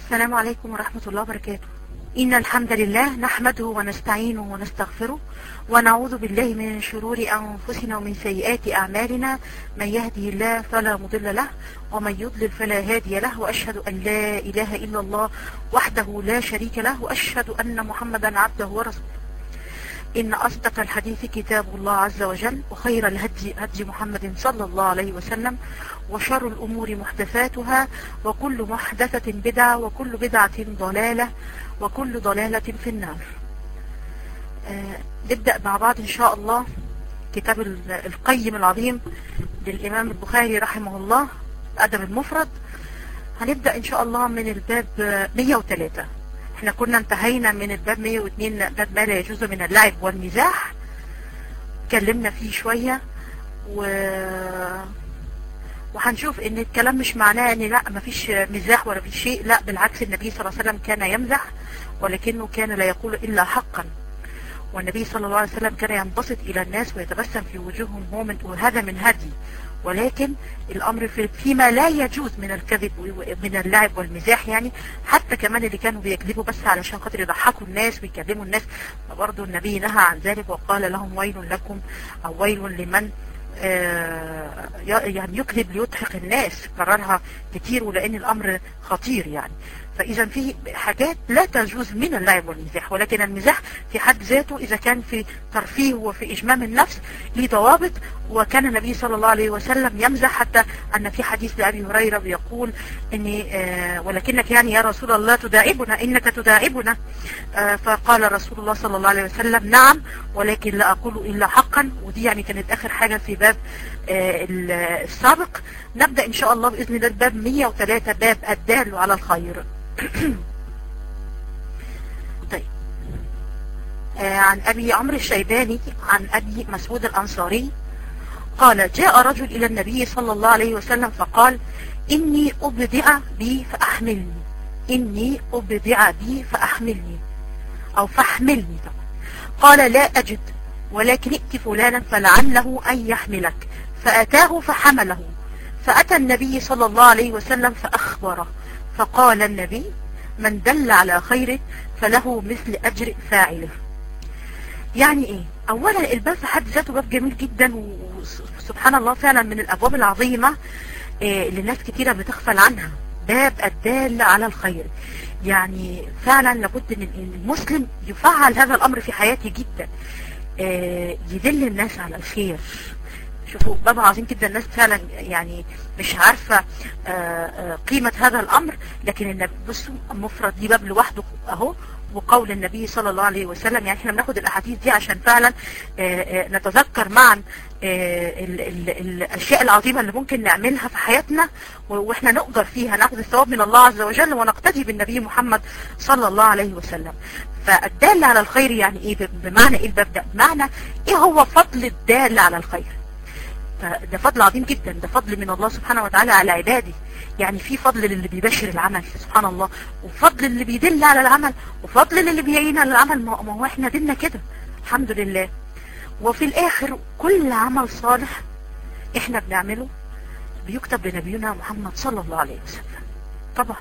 السلام عليكم ورحمة الله وبركاته إن الحمد لله نحمده ونستعينه ونستغفره ونعوذ بالله من شرور أنفسنا ومن سيئات أعمالنا من يهدي الله فلا مضل له ومن يضلل فلا هادي له وأشهد أن لا إله إلا الله وحده لا شريك له وأشهد أن محمدا عبده ورسوله إن أصدق الحديث كتاب الله عز وجل وخير الهدي هدي محمد صلى الله عليه وسلم وشر الأمور محدثاتها وكل محدثة بدعة وكل بدعة ضلالة وكل ضلالة في النار آه نبدأ مع بعض إن شاء الله كتاب القيم العظيم للإمام البخاري رحمه الله الأدب المفرد هنبدأ إن شاء الله من الباب 103 احنا كنا انتهينا من الباب 102 باب ما لا يجوز من اللعب والمزاح اتكلمنا فيه شوية و وهنشوف ان الكلام مش معناه ان لا مفيش مزاح ولا في شيء لا بالعكس النبي صلى الله عليه وسلم كان يمزح ولكنه كان لا يقول الا حقا والنبي صلى الله عليه وسلم كان ينبسط الى الناس ويتبسم في وجوههم هو من وهذا من هدي ولكن الامر في فيما لا يجوز من الكذب من اللعب والمزاح يعني حتى كمان اللي كانوا بيكذبوا بس علشان خاطر يضحكوا الناس ويكلموا الناس برضه النبي نهى عن ذلك وقال لهم ويل لكم او ويل لمن آه يعني يكذب ليضحك الناس كررها كتير ولان الامر خطير يعني فاذا في حاجات لا تجوز من اللعب والمزاح ولكن المزاح في حد ذاته اذا كان في ترفيه وفي اجمام النفس ليه ضوابط وكان النبي صلى الله عليه وسلم يمزح حتى ان في حديث لابي هريره بيقول اني آه ولكنك يعني يا رسول الله تداعبنا انك تداعبنا آه فقال رسول الله صلى الله عليه وسلم نعم ولكن لا اقول الا حقا ودي يعني كانت اخر حاجه في باب آه السابق نبدا ان شاء الله باذن الله الباب 103 باب الدال على الخير طيب آه عن أبي عمرو الشيباني عن أبي مسعود الأنصاري قال جاء رجل إلى النبي صلى الله عليه وسلم فقال إني أبدع بي فأحملني إني أبدع بي فأحملني أو فاحملني طبعا قال لا أجد ولكن ائت فلانا فلعله أن يحملك فأتاه فحمله فأتى النبي صلى الله عليه وسلم فأخبره فقال النبي من دل على خيره فله مثل أجر فاعله يعني ايه اولا الباب في حد ذاته باب جميل جدا وسبحان الله فعلا من الابواب العظيمة إيه اللي ناس كتيرة بتغفل عنها باب الدال على الخير يعني فعلا لابد ان المسلم يفعل هذا الامر في حياته جدا إيه يدل الناس على الخير شوفوا باب عظيم جدا الناس فعلا يعني مش عارفة قيمة هذا الأمر لكن النبي بصوا مفرد دي باب لوحده أهو وقول النبي صلى الله عليه وسلم يعني احنا بناخد الأحاديث دي عشان فعلا نتذكر معا ال ال الأشياء العظيمة اللي ممكن نعملها في حياتنا واحنا نقدر فيها ناخذ الثواب من الله عز وجل ونقتدي بالنبي محمد صلى الله عليه وسلم فالدال على الخير يعني ايه بمعنى ايه الباب ده بمعنى ايه هو فضل الدال على الخير فده فضل عظيم جدا ده فضل من الله سبحانه وتعالى على عباده يعني في فضل للي بيبشر العمل سبحان الله وفضل اللي بيدل على العمل وفضل للي بيعين على العمل ما هو احنا ديننا كده الحمد لله وفي الاخر كل عمل صالح احنا بنعمله بيكتب لنبينا محمد صلى الله عليه وسلم طبعا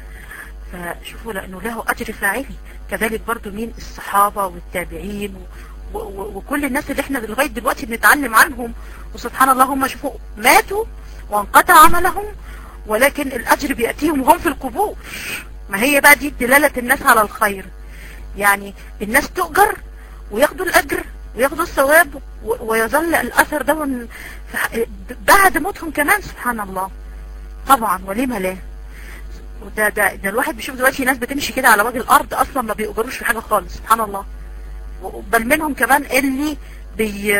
فشوفوا لانه له اجر فاعلي كذلك برضو مين الصحابة والتابعين و... وكل الناس اللي احنا لغاية دلوقتي بنتعلم عنهم وسبحان الله هم شوفوا ماتوا وانقطع عملهم ولكن الاجر بيأتيهم وهم في القبور ما هي بقى دي دلالة الناس على الخير يعني الناس تؤجر وياخدوا الاجر وياخدوا الثواب ويظل الاثر ده بعد موتهم كمان سبحان الله طبعا ولما لا وده ده, ده الواحد بيشوف دلوقتي ناس بتمشي كده على وجه الارض اصلا ما بيؤجروش في حاجة خالص سبحان الله بل منهم كمان اللي بي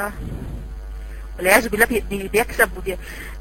والعياذ بالله بي بيكسب وبي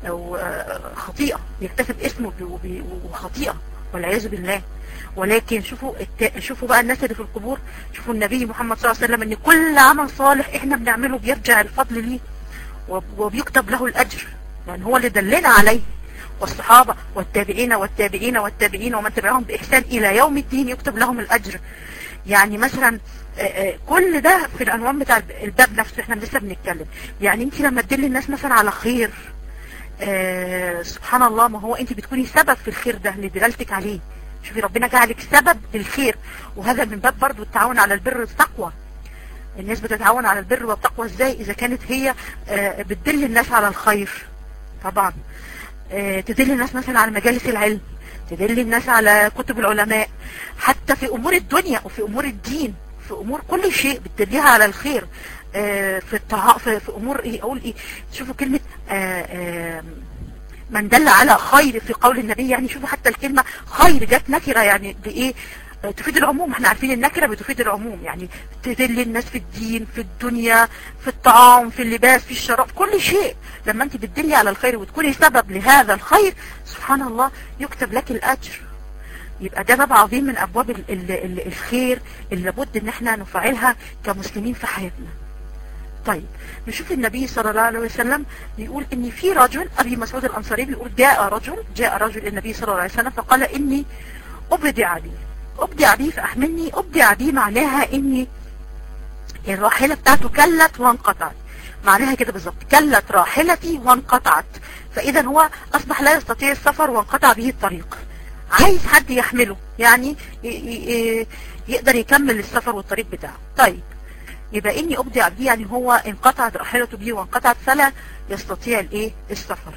خطيئة بيكتسب اسمه وخطيئة والعياذ بالله ولكن شوفوا الت... شوفوا بقى الناس اللي في القبور شوفوا النبي محمد صلى الله عليه وسلم ان كل عمل صالح احنا بنعمله بيرجع الفضل ليه وبيكتب له الاجر لان هو اللي دلنا عليه والصحابة والتابعين والتابعين والتابعين ومن تبعهم بإحسان إلى يوم الدين يكتب لهم الأجر يعني مثلا كل ده في العنوان بتاع الباب نفسه احنا لسه بنتكلم يعني انت لما تدل الناس مثلا على خير آه سبحان الله ما هو انت بتكوني سبب في الخير ده اللي دلالتك عليه شوفي ربنا جعلك سبب للخير وهذا من باب برضو التعاون على البر والتقوى الناس بتتعاون على البر والتقوى ازاي اذا كانت هي آه، بتدل الناس على الخير طبعا آه، تدل الناس مثلا على مجالس العلم تدل الناس على كتب العلماء حتى في امور الدنيا وفي امور الدين في امور كل شيء بتدليها على الخير آه، في الطعام في, في امور ايه اقول ايه شوفوا كلمة آه، آه، من دل على خير في قول النبي يعني شوفوا حتى الكلمة خير جت نكرة يعني بايه آه، تفيد العموم احنا عارفين النكرة بتفيد العموم يعني تدل الناس في الدين في الدنيا في الطعام في اللباس في الشراب في كل شيء لما انت بتدلي على الخير وتكوني سبب لهذا الخير سبحان الله يكتب لك الاجر يبقى ده باب عظيم من ابواب ال ال ال الخير اللي لابد ان احنا نفعلها كمسلمين في حياتنا طيب نشوف النبي صلى الله عليه وسلم بيقول ان في رجل ابي مسعود الانصاري بيقول جاء رجل جاء رجل النبي صلى الله عليه وسلم فقال اني ابدع لي ابدع بي فاحملني ابدع بي معناها اني الراحلة بتاعته كلت وانقطعت معناها كده بالظبط كلت راحلتي وانقطعت فاذا هو اصبح لا يستطيع السفر وانقطع به الطريق عايز حد يحمله يعني ي- ي- ي- يقدر يكمل السفر والطريق بتاعه طيب يبقى اني ابدع بيه يعني هو انقطعت راحلته بيه وانقطعت فلا يستطيع الايه السفر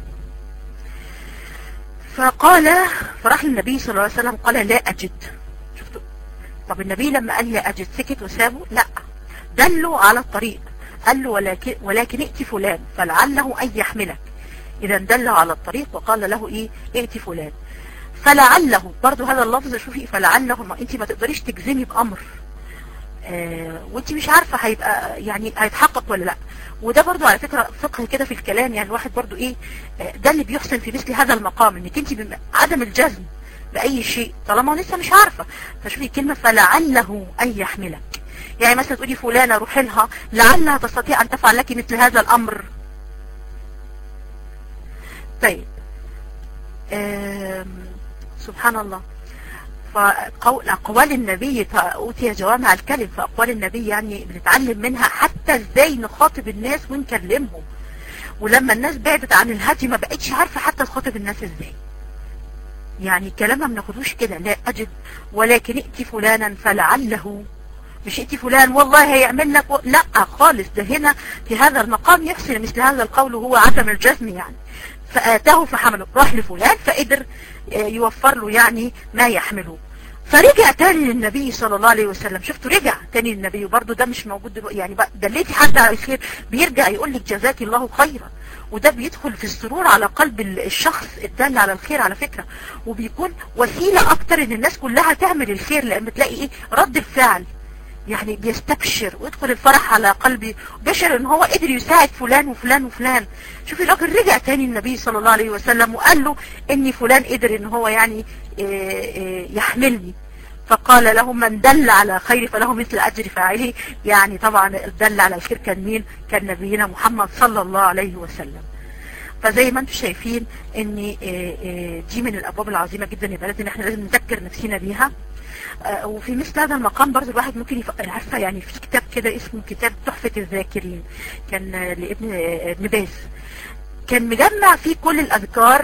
فقال فراح للنبي صلى الله عليه وسلم قال لا اجد شفتوا طب النبي لما قال لا اجد سكت وسابه لا دله على الطريق قال له ولكن, ولكن ائت فلان فلعله ان يحملك اذا دله على الطريق وقال له ايه ائت فلان فلعله برضو هذا اللفظ شوفي فلعله ما انت ما تقدريش تجزمي بامر آه وانت مش عارفة هيبقى يعني هيتحقق ولا لا وده برضو على فكرة فقه كده في الكلام يعني الواحد برضو ايه آه ده اللي بيحسن في مثل هذا المقام انك انت بم- عدم الجزم بأي شيء طالما لسه مش عارفة فشوفي كلمة فلعله أن يحملك يعني مثلا تقولي فلانة روح لها لعلها تستطيع أن تفعل لك مثل هذا الأمر طيب آم، سبحان الله فقول أقوال النبي أوتي جوامع الكلم فأقوال النبي يعني بنتعلم منها حتى ازاي نخاطب الناس ونكلمهم ولما الناس بعدت عن الهدي ما بقتش عارفة حتى تخاطب الناس ازاي يعني كلامها ما بناخدوش كده لا أجد ولكن ائتي فلانا فلعله مش ائتي فلان والله هيعمل لك و... لا خالص ده هنا في هذا المقام يحسن مثل هذا القول وهو عدم الجزم يعني فآتاه فحمله راح لفلان فقدر آه، يوفر له يعني ما يحمله فرجع تاني للنبي صلى الله عليه وسلم شفتوا رجع تاني للنبي وبرضه ده مش موجود دلوقتي يعني بقى دليتي حد على الخير بيرجع يقول لك جزاك الله خيرا وده بيدخل في السرور على قلب ال- الشخص الدال على الخير على فكرة وبيكون وسيلة اكتر ان الناس كلها تعمل الخير لان بتلاقي ايه رد الفعل يعني بيستبشر ويدخل الفرح على قلبي بشر ان هو قدر يساعد فلان وفلان وفلان شوفي الراجل رجع تاني النبي صلى الله عليه وسلم وقال له ان فلان قدر ان هو يعني إيه إيه يحملني فقال له من دل على خير فله مثل اجر فاعله يعني طبعا دل على الخير كان مين كان نبينا محمد صلى الله عليه وسلم فزي ما انتم شايفين ان إيه إيه دي من الابواب العظيمه جدا يا بنات ان احنا لازم نذكر نفسنا بيها آه، وفي مثل هذا المقام برضه الواحد ممكن يفكر عارفه يعني في كتاب كده اسمه كتاب تحفة الذاكرين كان آه، لابن آه، ابن باز كان مجمع فيه كل الاذكار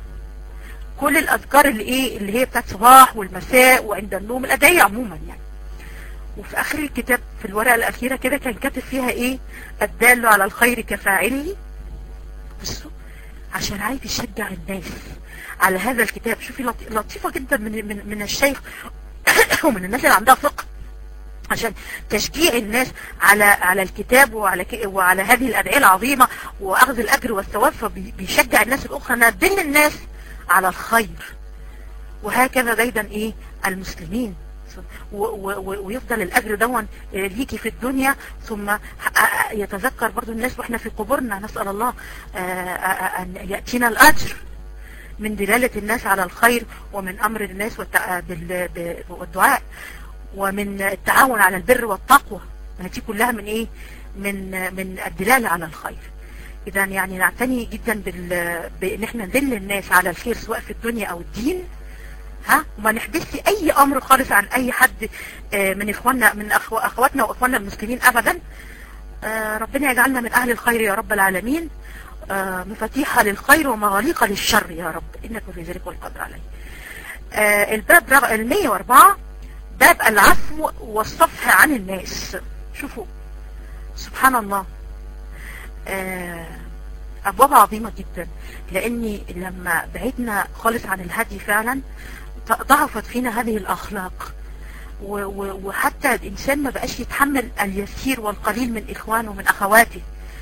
كل الاذكار اللي ايه اللي هي بتاعت صباح والمساء وعند النوم الادعية عموما يعني وفي اخر الكتاب في الورقة الاخيرة كده كان كاتب فيها ايه الدال على الخير كفاعله بصوا عشان عايز يشجع الناس على هذا الكتاب شوفي لط- لطيفة جدا من من من الشيخ ومن الناس اللي عندها فقه عشان تشجيع الناس على على الكتاب وعلى ك- وعلى هذه الادعيه العظيمه واخذ الاجر والثواب فبيشجع الناس الاخرى انها تدل الناس على الخير وهكذا دايما ايه المسلمين و- و- و- ويفضل الاجر دون ليكي في الدنيا ثم ح- يتذكر برضو الناس واحنا في قبورنا نسال الله آه، آه، ان ياتينا الاجر من دلالة الناس على الخير ومن أمر الناس والتع- بال- ب- والدعاء ومن التعاون على البر والتقوى ما دي كلها من إيه من من الدلالة على الخير إذا يعني نعتني جدا بال... بإن احنا ندل الناس على الخير سواء في الدنيا أو الدين ها وما نحبسش أي أمر خالص عن أي حد آه، من إخواننا من أخو... أخواتنا وإخواننا المسلمين أبدا آه، ربنا يجعلنا من أهل الخير يا رب العالمين آه، مفاتيح للخير ومغاليق للشر يا رب إنك في ذلك والقدر عليه آه الباب رق- ال 104 باب العفو والصفح عن الناس شوفوا سبحان الله آه أبواب عظيمة جدا لأني لما بعدنا خالص عن الهدي فعلا ض- ضعفت فينا هذه الأخلاق و- و- وحتى الإنسان ما بقاش يتحمل اليسير والقليل من إخوانه ومن أخواته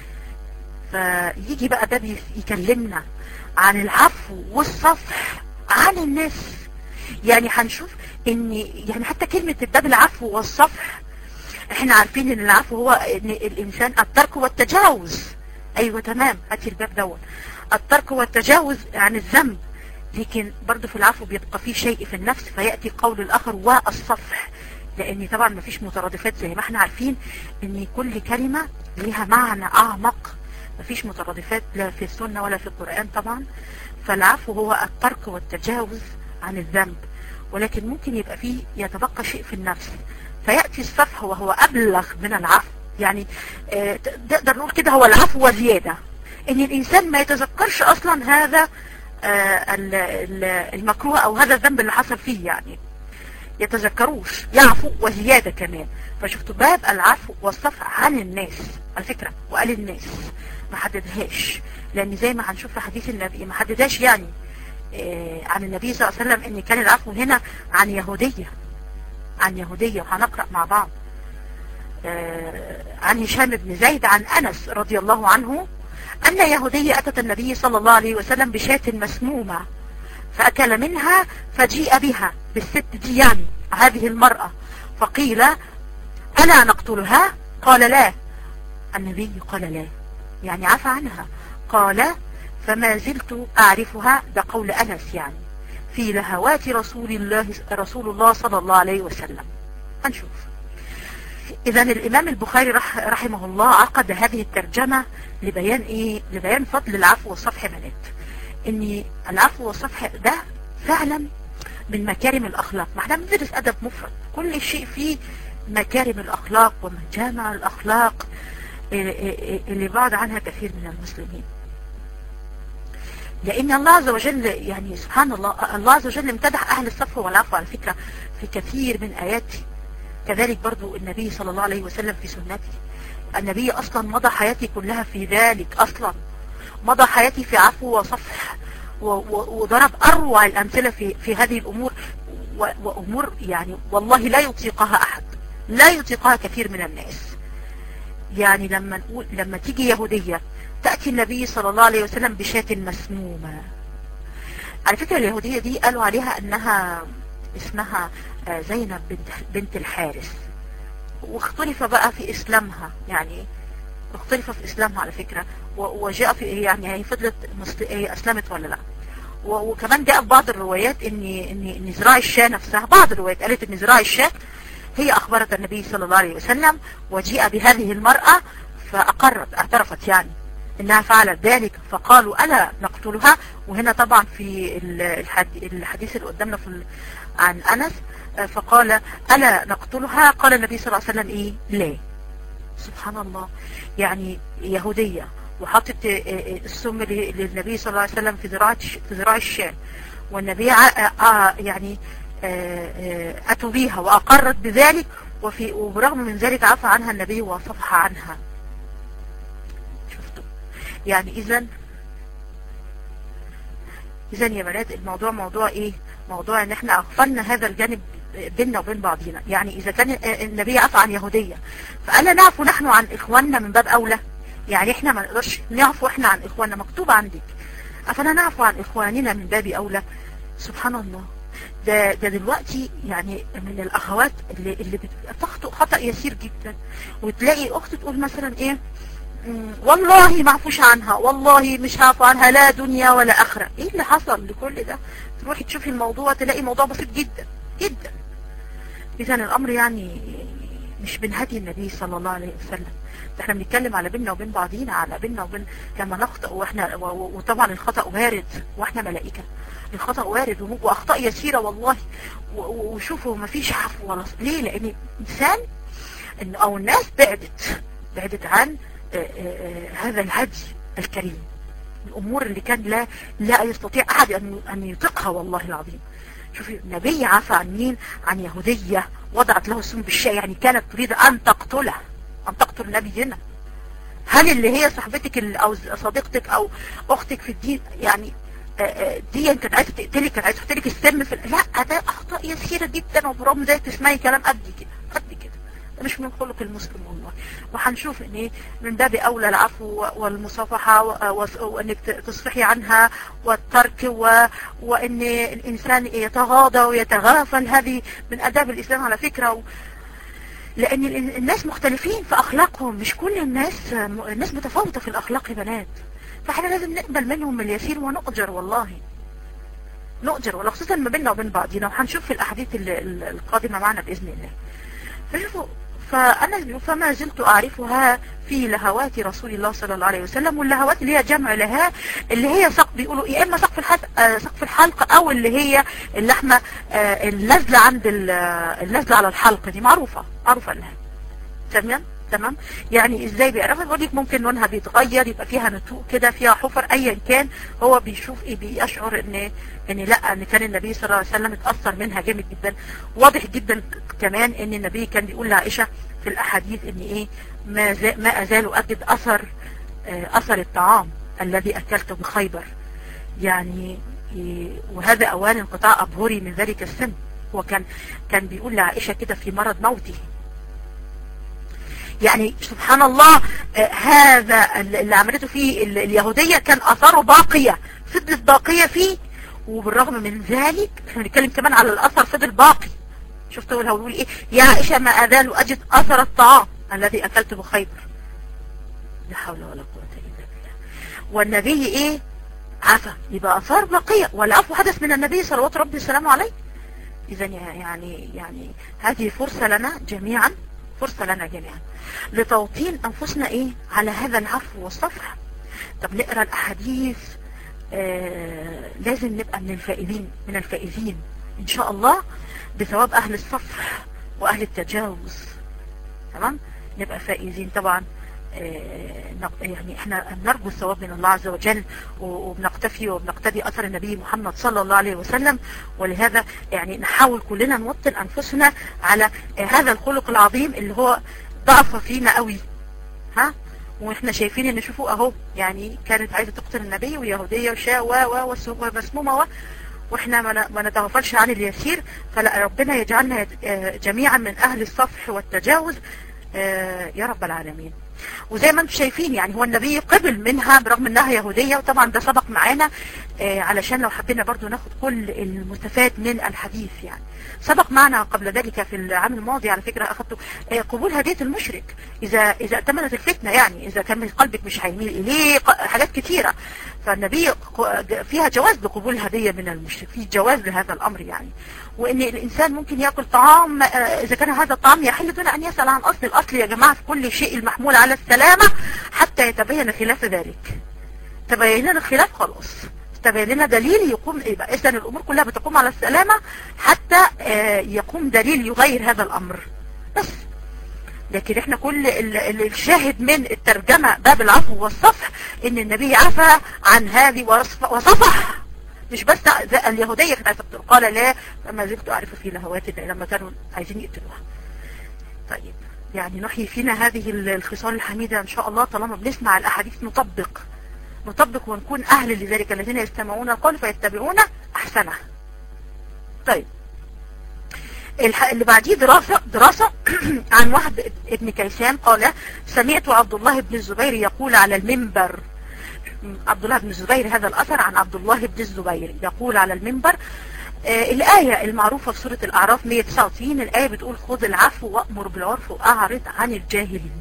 فيجي بقى باب يس- يكلمنا عن العفو والصفح عن الناس يعني هنشوف ان يعني حتى كلمة الباب العفو والصفح احنا عارفين ان العفو هو ان الانسان الترك والتجاوز ايوه تمام هاتي الباب دوت الترك والتجاوز عن الذنب لكن برضه في العفو بيبقى فيه شيء في النفس فيأتي قول الاخر والصفح لان طبعا مفيش مترادفات زي ما احنا عارفين ان كل كلمة لها معنى اعمق مفيش مترادفات لا في السنة ولا في القرآن طبعا فالعفو هو الترك والتجاوز عن الذنب ولكن ممكن يبقى فيه يتبقى شيء في النفس فيأتي الصفح وهو أبلغ من العفو يعني آه، تقدر نقول كده هو العفو وزيادة ان الانسان ما يتذكرش اصلا هذا آه، ال- ال- المكروه او هذا الذنب اللي حصل فيه يعني يتذكروش يعفو وزيادة كمان فشفتوا باب العفو والصفح عن الناس على فكرة وقال الناس ما حددهاش لان زي ما هنشوف في حديث النبي ما حددهاش يعني آه، عن النبي صلى الله عليه وسلم ان كان العفو هنا عن يهودية عن يهودية وهنقرأ مع بعض آه، عن هشام بن زيد عن أنس رضي الله عنه أن يهودية أتت النبي صلى الله عليه وسلم بشاة مسمومة فأكل منها فجيء بها بالست دي يعني هذه المرأة فقيل ألا نقتلها قال لا النبي قال لا يعني عفى عنها قال فما زلت أعرفها ده قول أنس يعني في لهوات رسول الله رسول الله صلى الله عليه وسلم هنشوف اذا الامام البخاري رح رحمه الله عقد هذه الترجمة لبيان ايه لبيان فضل العفو والصفح بنات ان العفو والصفح ده فعلا من مكارم الاخلاق ما احنا بندرس ادب مفرد كل شيء فيه مكارم الاخلاق ومجامع الاخلاق اللي بعد عنها كثير من المسلمين لان الله عز وجل يعني سبحان الله الله عز وجل امتدح اهل الصفح والعفو على فكرة في كثير من اياته كذلك برضو النبي صلى الله عليه وسلم في سنته النبي اصلا مضى حياتي كلها في ذلك اصلا مضى حياتي في عفو وصفح وضرب اروع الامثلة في, في هذه الامور وامور يعني والله لا يطيقها احد لا يطيقها كثير من الناس يعني لما نقول لما تيجي يهودية تأتي النبي صلى الله عليه وسلم بشاة مسمومة على فكرة اليهودية دي قالوا عليها انها اسمها زينب بنت, بنت الحارث واختلف بقى في اسلامها يعني اختلف في اسلامها على فكرة وجاء في يعني هي فضلت هي اسلمت ولا لا وكمان جاء في بعض الروايات ان ان ان زراع الشاة نفسها بعض الروايات قالت ان زراع الشاة هي اخبرت النبي صلى الله عليه وسلم وجيء بهذه المرأة فاقرت اعترفت يعني انها فعلت ذلك فقالوا الا نقتلها وهنا طبعا في الحديث اللي قدامنا في عن انس فقال الا نقتلها قال النبي صلى الله عليه وسلم ايه لا سبحان الله يعني يهودية وحطت السم للنبي صلى الله عليه وسلم في ذراع في ذراع الشام والنبي يعني اتوا بيها واقرت بذلك وفي وبرغم من ذلك عفى عنها النبي وصفح عنها شفتوا يعني اذا اذا يا بنات الموضوع موضوع ايه موضوع ان احنا اغفلنا هذا الجانب بيننا وبين بعضينا يعني اذا كان النبي عفى عن يهودية فالا نعفو نحن عن اخواننا من باب اولى يعني احنا ما نقدرش نعفو احنا عن اخواننا مكتوب عندك افلا نعفو عن اخواننا من باب اولى سبحان الله ده, ده دلوقتي يعني من الاخوات اللي, اللي بتخطئ خطأ يسير جدا وتلاقي اخت تقول مثلا ايه والله معفوش عنها والله مش هعفو عنها لا دنيا ولا اخرة ايه اللي حصل لكل ده تروحي تشوفي الموضوع تلاقي موضوع بسيط جدا جدا اذا الامر يعني مش من هدي النبي صلى الله عليه وسلم ده احنا بنتكلم على بيننا وبين بعضينا على بيننا وبين لما نخطئ واحنا وطبعا الخطأ وارد واحنا ملائكة الخطأ وارد واخطاء يسيرة والله وشوفوا ما فيش عفو ولا ليه لان انسان او الناس بعدت بعدت عن آآ آآ هذا الهدي الكريم الامور اللي كان لا لا يستطيع احد ان ان يطيقها والله العظيم شوفي النبي عفى عن مين عن يهودية وضعت له السم بالشاي يعني كانت تريد ان تقتله ان تقتل نبينا هل اللي هي صاحبتك او صديقتك او اختك في الدين يعني دي كانت عايزه تقتلك كانت عايزه تقتلك السم في لا ده اخطاء يسيره جدا وبرغم ذلك تسمعي كلام قد كده قد كده ده مش من خلق المسلم والله وهنشوف ان ايه من باب اولى العفو والمصافحه وانك تصفحي عنها والترك و... وان الانسان يتغاضى ويتغافل هذه من اداب الاسلام على فكره و... لان الناس مختلفين في اخلاقهم مش كل الناس الناس متفاوته في الاخلاق يا بنات فاحنا لازم نقبل منهم اليسير ونؤجر والله نؤجر والله خصوصا ما بيننا وبين بعضنا وهنشوف في الاحاديث القادمه معنا باذن الله فشوفوا فانا فما زلت اعرفها في لهوات رسول الله صلى الله عليه وسلم واللهوات اللي هي جمع لها اللي هي سقف بيقولوا يا اما سقف الحلق سقف الحلق او اللي هي اللحمه النازله عند النازله على الحلق دي معروفه معروفه لها تمام تمام يعني ازاي بيعرفها بيقول لك ممكن لونها بيتغير يبقى فيها نتوء كده فيها حفر ايا كان هو بيشوف ايه بيشعر ان ان لا ان كان النبي صلى الله عليه وسلم اتاثر منها جامد جدا واضح جدا كمان ان النبي كان بيقول لعائشه في الاحاديث ان ايه ما ما ازال اجد اثر اثر الطعام الذي اكلته بخيبر يعني وهذا اوان انقطاع ابهري من ذلك السن هو كان كان بيقول لعائشه كده في مرض موته يعني سبحان الله آه هذا اللي عملته فيه اليهودية كان اثاره باقية فضلت باقية فيه وبالرغم من ذلك احنا بنتكلم كمان على الاثر فضل باقي شفتوا لو بيقول ايه يا عائشة ما ازال اجد اثر الطعام الذي اكلته بخيبر لا حول ولا قوة الا بالله والنبي ايه عفا يبقى اثار باقية والعفو حدث من النبي صلوات ربي وسلامه عليه اذا يعني يعني هذه فرصة لنا جميعا فرصة لنا جميعا لتوطين أنفسنا إيه على هذا العفو والصفح طب نقرأ الأحاديث آه لازم نبقى من الفائزين من الفائزين إن شاء الله بثواب أهل الصفح وأهل التجاوز تمام نبقى فائزين طبعا آه يعني احنا نرجو الثواب من الله عز وجل وبنقتفي وبنقتدي اثر النبي محمد صلى الله عليه وسلم ولهذا يعني نحاول كلنا نوطن انفسنا على آه هذا الخلق العظيم اللي هو ضعف فينا قوي ها واحنا شايفين ان شوفوا اهو يعني كانت عايزه تقتل النبي ويهوديه وشاء و و ومسمومه و واحنا ما نتغفلش عن اليسير فلا ربنا يجعلنا جميعا من اهل الصفح والتجاوز يا رب العالمين وزي ما انتم شايفين يعني هو النبي قبل منها برغم انها يهودية وطبعا ده سبق معانا آه علشان لو حبينا برضو ناخد كل المستفاد من الحديث يعني سبق معنا قبل ذلك في العام الماضي على فكرة اخذته آه قبول هدية المشرك اذا اذا اتمنت الفتنة يعني اذا كان قلبك مش هيميل اليه حاجات كتيرة فالنبي فيها جواز بقبول هدية من المشرك في جواز لهذا الامر يعني وان الانسان ممكن ياكل طعام اذا كان هذا الطعام يحل دون ان يسأل عن اصل الاصل يا جماعة في كل شيء المحمول على السلامة حتى يتبين خلاف ذلك تبين لنا الخلاف خلاص تبين لنا دليل يقوم يبقى اذا الامور كلها بتقوم على السلامة حتى يقوم دليل يغير هذا الامر بس لكن احنا كل الشاهد من الترجمة باب العفو والصفح ان النبي عفى عن هذه وصفح مش بس اليهودية كانت قال لا فما زلت اعرف في لهوات لما كانوا عايزين يقتلوها طيب يعني نحيي فينا هذه الخصال الحميدة ان شاء الله طالما بنسمع الاحاديث نطبق نطبق ونكون اهل لذلك الذين يستمعون القول فيتبعون احسنه طيب اللي بعديه دراسة دراسة عن واحد ابن كيسان قال سمعت عبد الله بن الزبير يقول على المنبر عبد الله بن الزبير هذا الأثر عن عبد الله بن الزبير يقول على المنبر آه الآية المعروفة في سورة الأعراف 199 الآية بتقول خذ العفو وأمر بالعرف وأعرض عن الجاهلين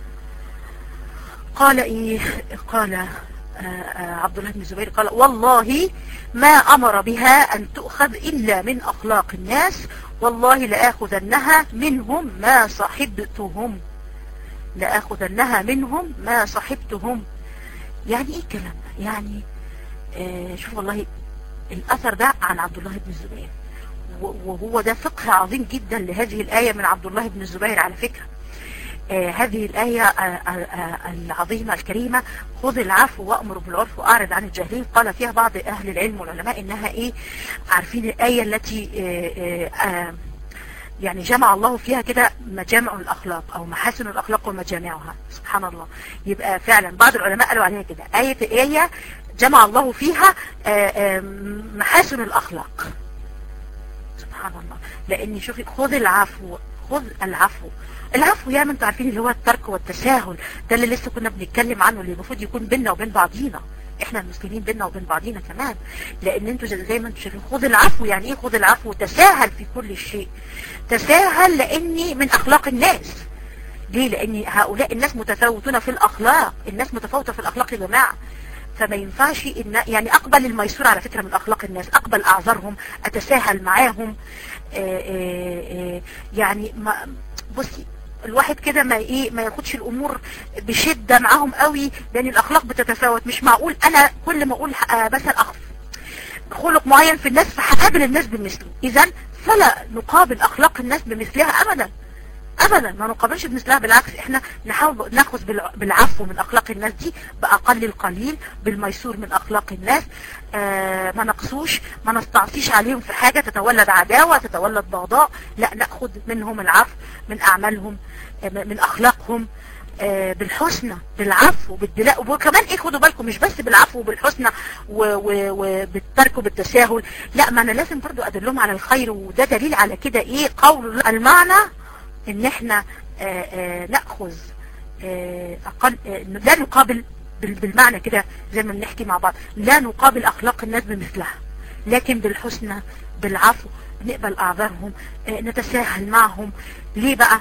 قال إيه قال آه آه عبد الله بن الزبير قال والله ما أمر بها أن تؤخذ إلا من أخلاق الناس والله لآخذنها منهم ما صحبتهم لآخذنها منهم ما صحبتهم يعني ايه الكلام يعني آه شوف والله الاثر ده عن عبد الله بن الزبير وهو ده فقه عظيم جدا لهذه الآية من عبد الله بن الزبير على فكرة آه هذه الآية آه آه العظيمة الكريمة خذ العفو وأمر بالعرف وأعرض عن الجاهلين قال فيها بعض أهل العلم والعلماء إنها إيه عارفين الآية التي يعني جمع الله فيها كده مجامع الأخلاق أو محاسن الأخلاق ومجامعها سبحان الله يبقى فعلا بعض العلماء قالوا عليها كده آية آية جمع الله فيها محاسن الأخلاق سبحان الله لأني شوفي خذ العفو خذ العفو العفو يا من انتوا عارفين اللي هو الترك والتساهل ده اللي لسه كنا بنتكلم عنه اللي المفروض يكون بيننا وبين بعضينا احنا المسلمين بيننا وبين بعضينا كمان لان انتوا زي ما انتوا شايفين خذ العفو يعني ايه خذ العفو تساهل في كل شيء تساهل لاني من اخلاق الناس ليه لان هؤلاء الناس متفاوتون في الاخلاق الناس متفاوتة في الاخلاق يا جماعه فما ينفعش إن يعني أقبل الميسور على فكرة من أخلاق الناس أقبل أعذارهم أتساهل معاهم آآ آآ يعني ما بصي الواحد كده ما ايه ما ياخدش الامور بشدة معاهم قوي لان الاخلاق بتتفاوت مش معقول انا كل ما اقول مثلا أخ خلق معين في الناس فهقابل الناس بمثله اذا فلا نقابل اخلاق الناس بمثلها ابدا ابدا ما نقابلش بمثلها بالعكس احنا نحاول ناخذ بالعفو من اخلاق الناس دي باقل القليل بالميسور من اخلاق الناس آه ما نقصوش ما نستعصيش عليهم في حاجة تتولد عداوة تتولد بغضاء لا ناخذ منهم العفو من اعمالهم آه من اخلاقهم آه بالحسنى بالعفو بالدلاء وكمان ايه خدوا بالكم مش بس بالعفو وبالحسنى وبالترك وبالتساهل لا ما انا لازم برضو ادلهم على الخير وده دليل على كده ايه قول المعنى ان احنا آآ آآ نأخذ آآ أقل لا نقابل بالمعنى كده زي ما بنحكي مع بعض لا نقابل أخلاق الناس بمثلها لكن بالحسنى بالعفو نقبل أعذارهم نتساهل معهم ليه بقى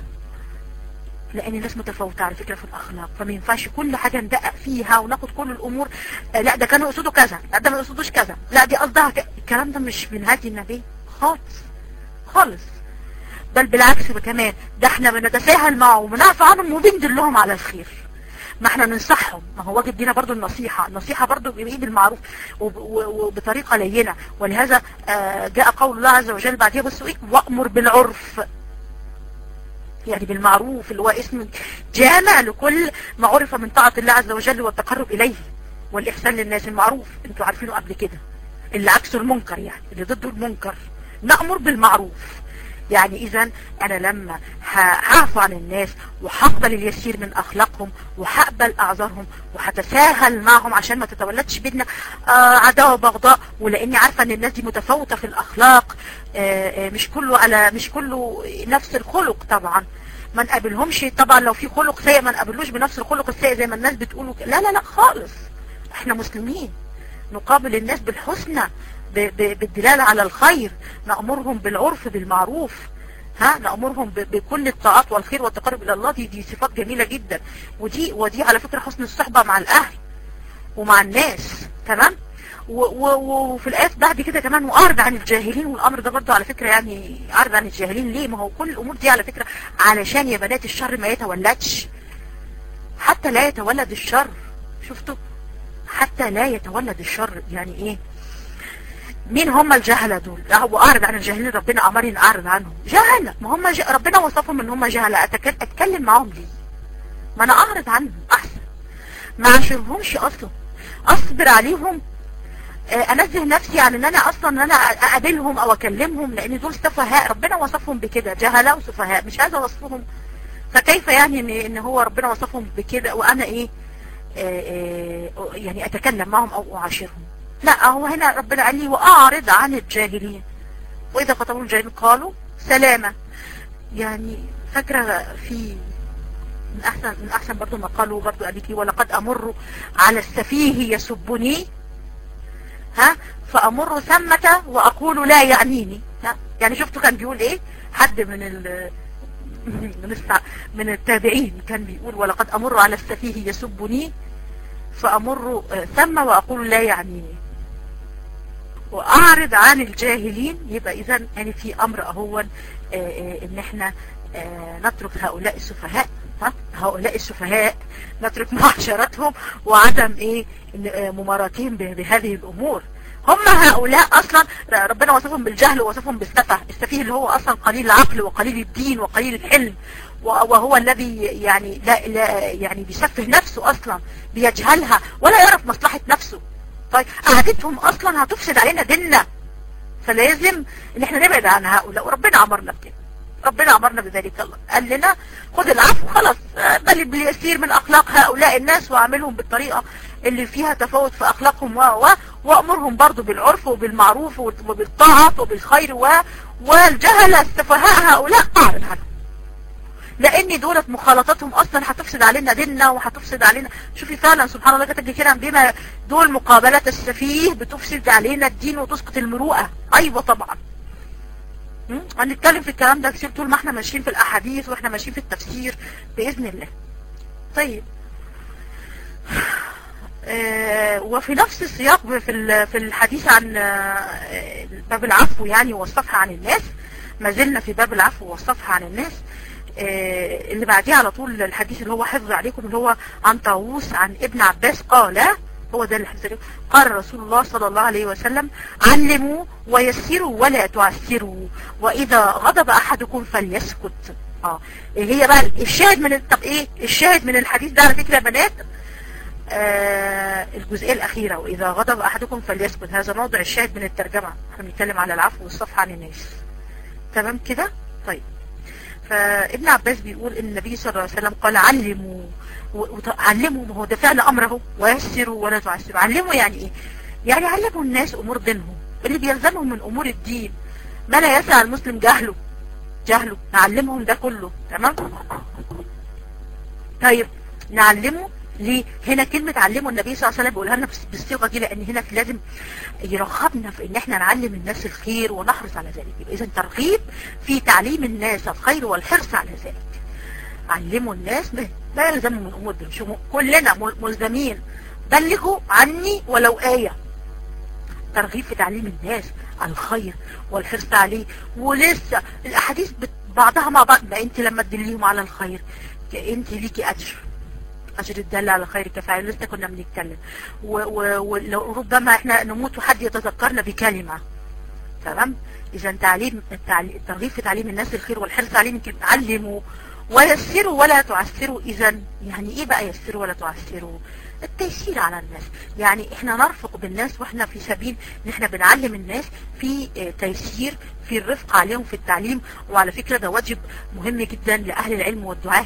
لان الناس متفاوتة على فكرة في الاخلاق فما ينفعش كل حاجة ندقق فيها وناخد كل الامور لا ده كانوا يقصدوا كذا لا ده ما يقصدوش كذا لا دي قصدها ك... الكلام ده مش من هدي النبي خالص خالص بل بالعكس كمان ده احنا بنتساهل معهم ونعفى عنهم وبندلهم على الخير ما احنا ننصحهم ما هو واجب دينا برضو النصيحة النصيحة برضو بإيد المعروف وبطريقة لينة ولهذا جاء قول الله عز وجل بعدها بصوا ايه وأمر بالعرف يعني بالمعروف اللي هو اسم جامع لكل ما عرف من طاعة الله عز وجل والتقرب إليه والإحسان للناس المعروف انتوا عارفينه قبل كده اللي عكسه المنكر يعني اللي ضده المنكر نأمر بالمعروف يعني اذا انا لما هعفو عن الناس وهقبل اليسير من اخلاقهم وهقبل اعذارهم وهتساهل معهم عشان ما تتولدش بينا آه عداوه وبغضاء ولاني عارفه ان الناس دي متفاوته في الاخلاق آه آه مش كله على مش كله نفس الخلق طبعا ما نقابلهمش طبعا لو في خلق سيء ما نقابلوش بنفس الخلق السيء زي ما الناس بتقولوا لا لا لا خالص احنا مسلمين نقابل الناس بالحسنى بالدلالة على الخير نأمرهم بالعرف بالمعروف ها نأمرهم بكل الطاعات والخير والتقرب إلى الله دي, دي صفات جميلة جدا ودي ودي على فكرة حسن الصحبة مع الأهل ومع الناس تمام وفي الآيات بعد كده كمان وأعرض عن الجاهلين والأمر ده برضه على فكرة يعني أعرض عن الجاهلين ليه ما هو كل الأمور دي على فكرة علشان يا بنات الشر ما يتولدش حتى لا يتولد الشر شفتوا حتى لا يتولد الشر يعني ايه مين هم الجهلة دول هو اعرض عن الجاهلين ربنا امرني ان اعرض عنهم جهلة ما هم ج... ربنا وصفهم ان هم جهلة أتك... اتكلم معاهم ليه ما انا اعرض عنهم احسن ما عاشرهمش اصلا اصبر عليهم انزه نفسي عن ان انا اصلا ان انا اقابلهم او اكلمهم لان دول سفهاء ربنا وصفهم بكده جهلاء وسفهاء مش عايزه اوصفهم فكيف يعني ان, إن هو ربنا وصفهم بكده وانا ايه آآ آآ يعني اتكلم معهم او اعاشرهم لا هو هنا ربنا قال لي واعرض عن الجاهلين واذا خطبوا الجاهلين قالوا سلامة يعني فاكرة في من احسن من احسن برضو ما قالوا برضو قالت لي ولقد امر على السفيه يسبني ها فامر ثمة واقول لا يعنيني ها يعني شفتوا كان بيقول ايه حد من ال من من التابعين كان بيقول ولقد امر على السفيه يسبني فامر ثم واقول لا يعنيني واعرض عن الجاهلين يبقى اذا يعني في امر اهو ان احنا نترك هؤلاء السفهاء هؤلاء السفهاء نترك معاشرتهم وعدم ايه مماراتهم بهذه الامور هم هؤلاء اصلا ربنا وصفهم بالجهل ووصفهم بالسفه السفيه اللي هو اصلا قليل العقل وقليل الدين وقليل الحلم وهو الذي يعني لا, لا يعني بيسفه نفسه اصلا بيجهلها ولا يعرف مصلحة نفسه طيب قعدتهم اصلا هتفسد علينا ديننا فلازم ان احنا نبعد عن هؤلاء وربنا امرنا بكده ربنا امرنا بذلك الله قال لنا خد العفو خلاص بل باليسير من اخلاق هؤلاء الناس واعملهم بالطريقة اللي فيها تفاوت في اخلاقهم و و وامرهم برضو بالعرف وبالمعروف وبالطاعة وبالخير و والجهلة السفهاء هؤلاء اعرض عنهم لان دولت مخالطاتهم اصلا هتفسد علينا ديننا وهتفسد علينا شوفي فعلا سبحان الله كتب كده بما دول مقابلة السفيه بتفسد علينا الدين وتسقط المروءة ايوه طبعا هنتكلم في الكلام ده كتير طول ما احنا ماشيين في الاحاديث واحنا ماشيين في التفسير باذن الله طيب آه وفي نفس السياق في في الحديث عن آه باب العفو يعني والصفحة عن الناس ما زلنا في باب العفو والصفحة عن الناس آه اللي بعديه على طول الحديث اللي هو حفظ عليكم اللي هو عن طاووس عن ابن عباس قال هو ده اللي حفظ عليكم قال رسول الله صلى الله عليه وسلم علموا ويسروا ولا تعسروا واذا غضب احدكم فليسكت اه هي بقى الشاهد من طب ايه الشاهد من الحديث ده على فكره يا بنات آه الجزئيه الاخيره واذا غضب احدكم فليسكت هذا موضع الشاهد من الترجمه احنا بنتكلم على العفو والصفح عن الناس تمام كده طيب فابن عباس بيقول ان النبي صلى الله عليه وسلم قال علموا علموا ما هو ده فعل امره ويسروا ولا تعسروا علموا يعني ايه يعني علموا الناس امور دينهم اللي بيلزمهم من امور الدين ما لا يسع المسلم جهله جهله نعلمهم ده كله تمام طيب نعلمه ليه هنا كلمة علموا النبي صلى الله عليه وسلم بيقولها لنا بالصيغة دي لان هنا لازم يرغبنا في ان احنا نعلم الناس الخير ونحرص على ذلك يبقى اذا ترغيب في تعليم الناس الخير والحرص على ذلك علموا الناس ما يلزموا من امور دين شو كلنا ملزمين بلغوا عني ولو آية ترغيب في تعليم الناس الخير والحرص عليه ولسه الاحاديث بعضها مع بعض ما انت لما تدليهم على الخير انت ليكي اجر اجر الدل على خير كفاعل لسه كنا بنتكلم ولو ربما احنا نموت وحد يتذكرنا بكلمة تمام اذا تعليم الترغيب في تعليم الناس الخير والحرص عليه يمكن علموا ويسروا ولا تعسروا اذا يعني ايه بقى يسروا ولا تعسروا التيسير على الناس يعني احنا نرفق بالناس واحنا في سبيل ان احنا بنعلم الناس في تيسير في الرفق عليهم في التعليم وعلى فكرة ده واجب مهم جدا لأهل العلم والدعاء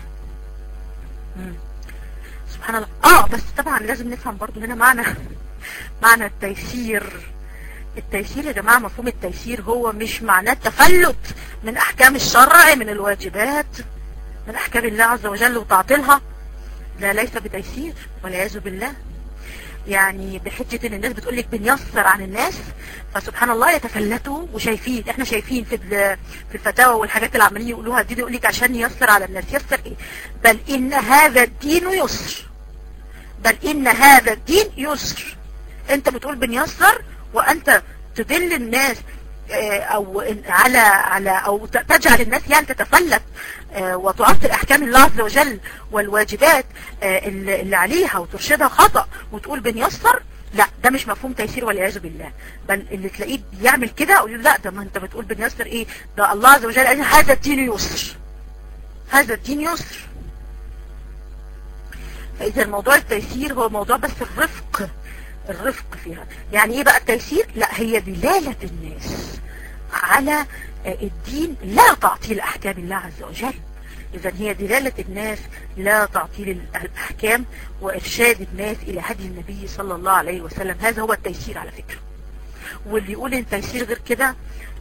سبحان الله اه بس طبعا لازم نفهم برضو هنا معنى معنى التيسير التيسير يا جماعة مفهوم التيسير هو مش معناه التفلت من احكام الشرع من الواجبات من احكام الله عز وجل وتعطيلها لا ليس بتيسير والعياذ بالله يعني بحجة ان الناس بتقول لك بنيسر عن الناس فسبحان الله يتفلتوا وشايفين احنا شايفين في في الفتاوى والحاجات اللي عمالين يقولوها دي يقول لك عشان ييسر على الناس يسر ايه بل ان هذا الدين يسر بل ان هذا الدين يسر انت بتقول بنيسر وانت تدل الناس او على على او تجعل الناس يعني تتفلت وتعطل احكام الله عز وجل والواجبات اللي عليها وترشدها خطأ وتقول بنيسر لا ده مش مفهوم تيسير والعياذ بالله بل اللي تلاقيه بيعمل كده اقول له لا ده ما انت بتقول بنيسر ايه ده الله عز وجل قال هذا الدين يسر هذا الدين يسر فاذا الموضوع التيسير هو موضوع بس الرفق الرفق فيها يعني ايه بقى التيسير لا هي دلالة الناس على الدين لا تعطيل احكام الله عز وجل اذا هي دلالة الناس لا تعطيل الاحكام وارشاد الناس الى هدي النبي صلى الله عليه وسلم هذا هو التيسير على فكرة واللي يقول ان التيسير غير كده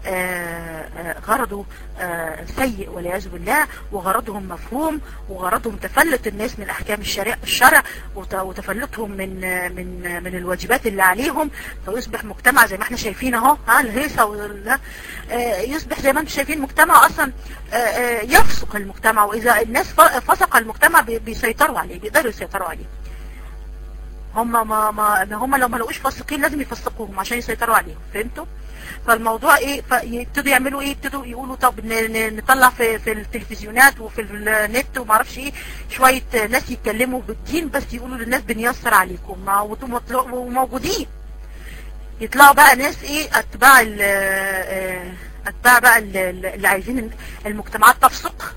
غرضه سيء والعياذ بالله وغرضهم مفهوم وغرضهم تفلت الناس من احكام الشرع الشرع وتفلتهم من من من الواجبات اللي عليهم فيصبح مجتمع زي ما احنا شايفين اهو ها الهيصه يصبح زي ما انتم شايفين مجتمع اصلا يفسق المجتمع واذا الناس فسق المجتمع بيسيطروا عليه بيقدروا يسيطروا عليه هم ما ما هم لو ما لقوش فاسقين لازم يفسقوهم عشان يسيطروا عليهم فهمتوا فالموضوع ايه فيبتدوا يعملوا ايه يبتدوا يقولوا طب نطلع في في التلفزيونات وفي النت وما اعرفش ايه شويه ناس يتكلموا بالدين بس يقولوا للناس بنيسر عليكم وموجودين يطلعوا بقى ناس ايه اتباع اتباع بقى اللي عايزين المجتمعات تفسق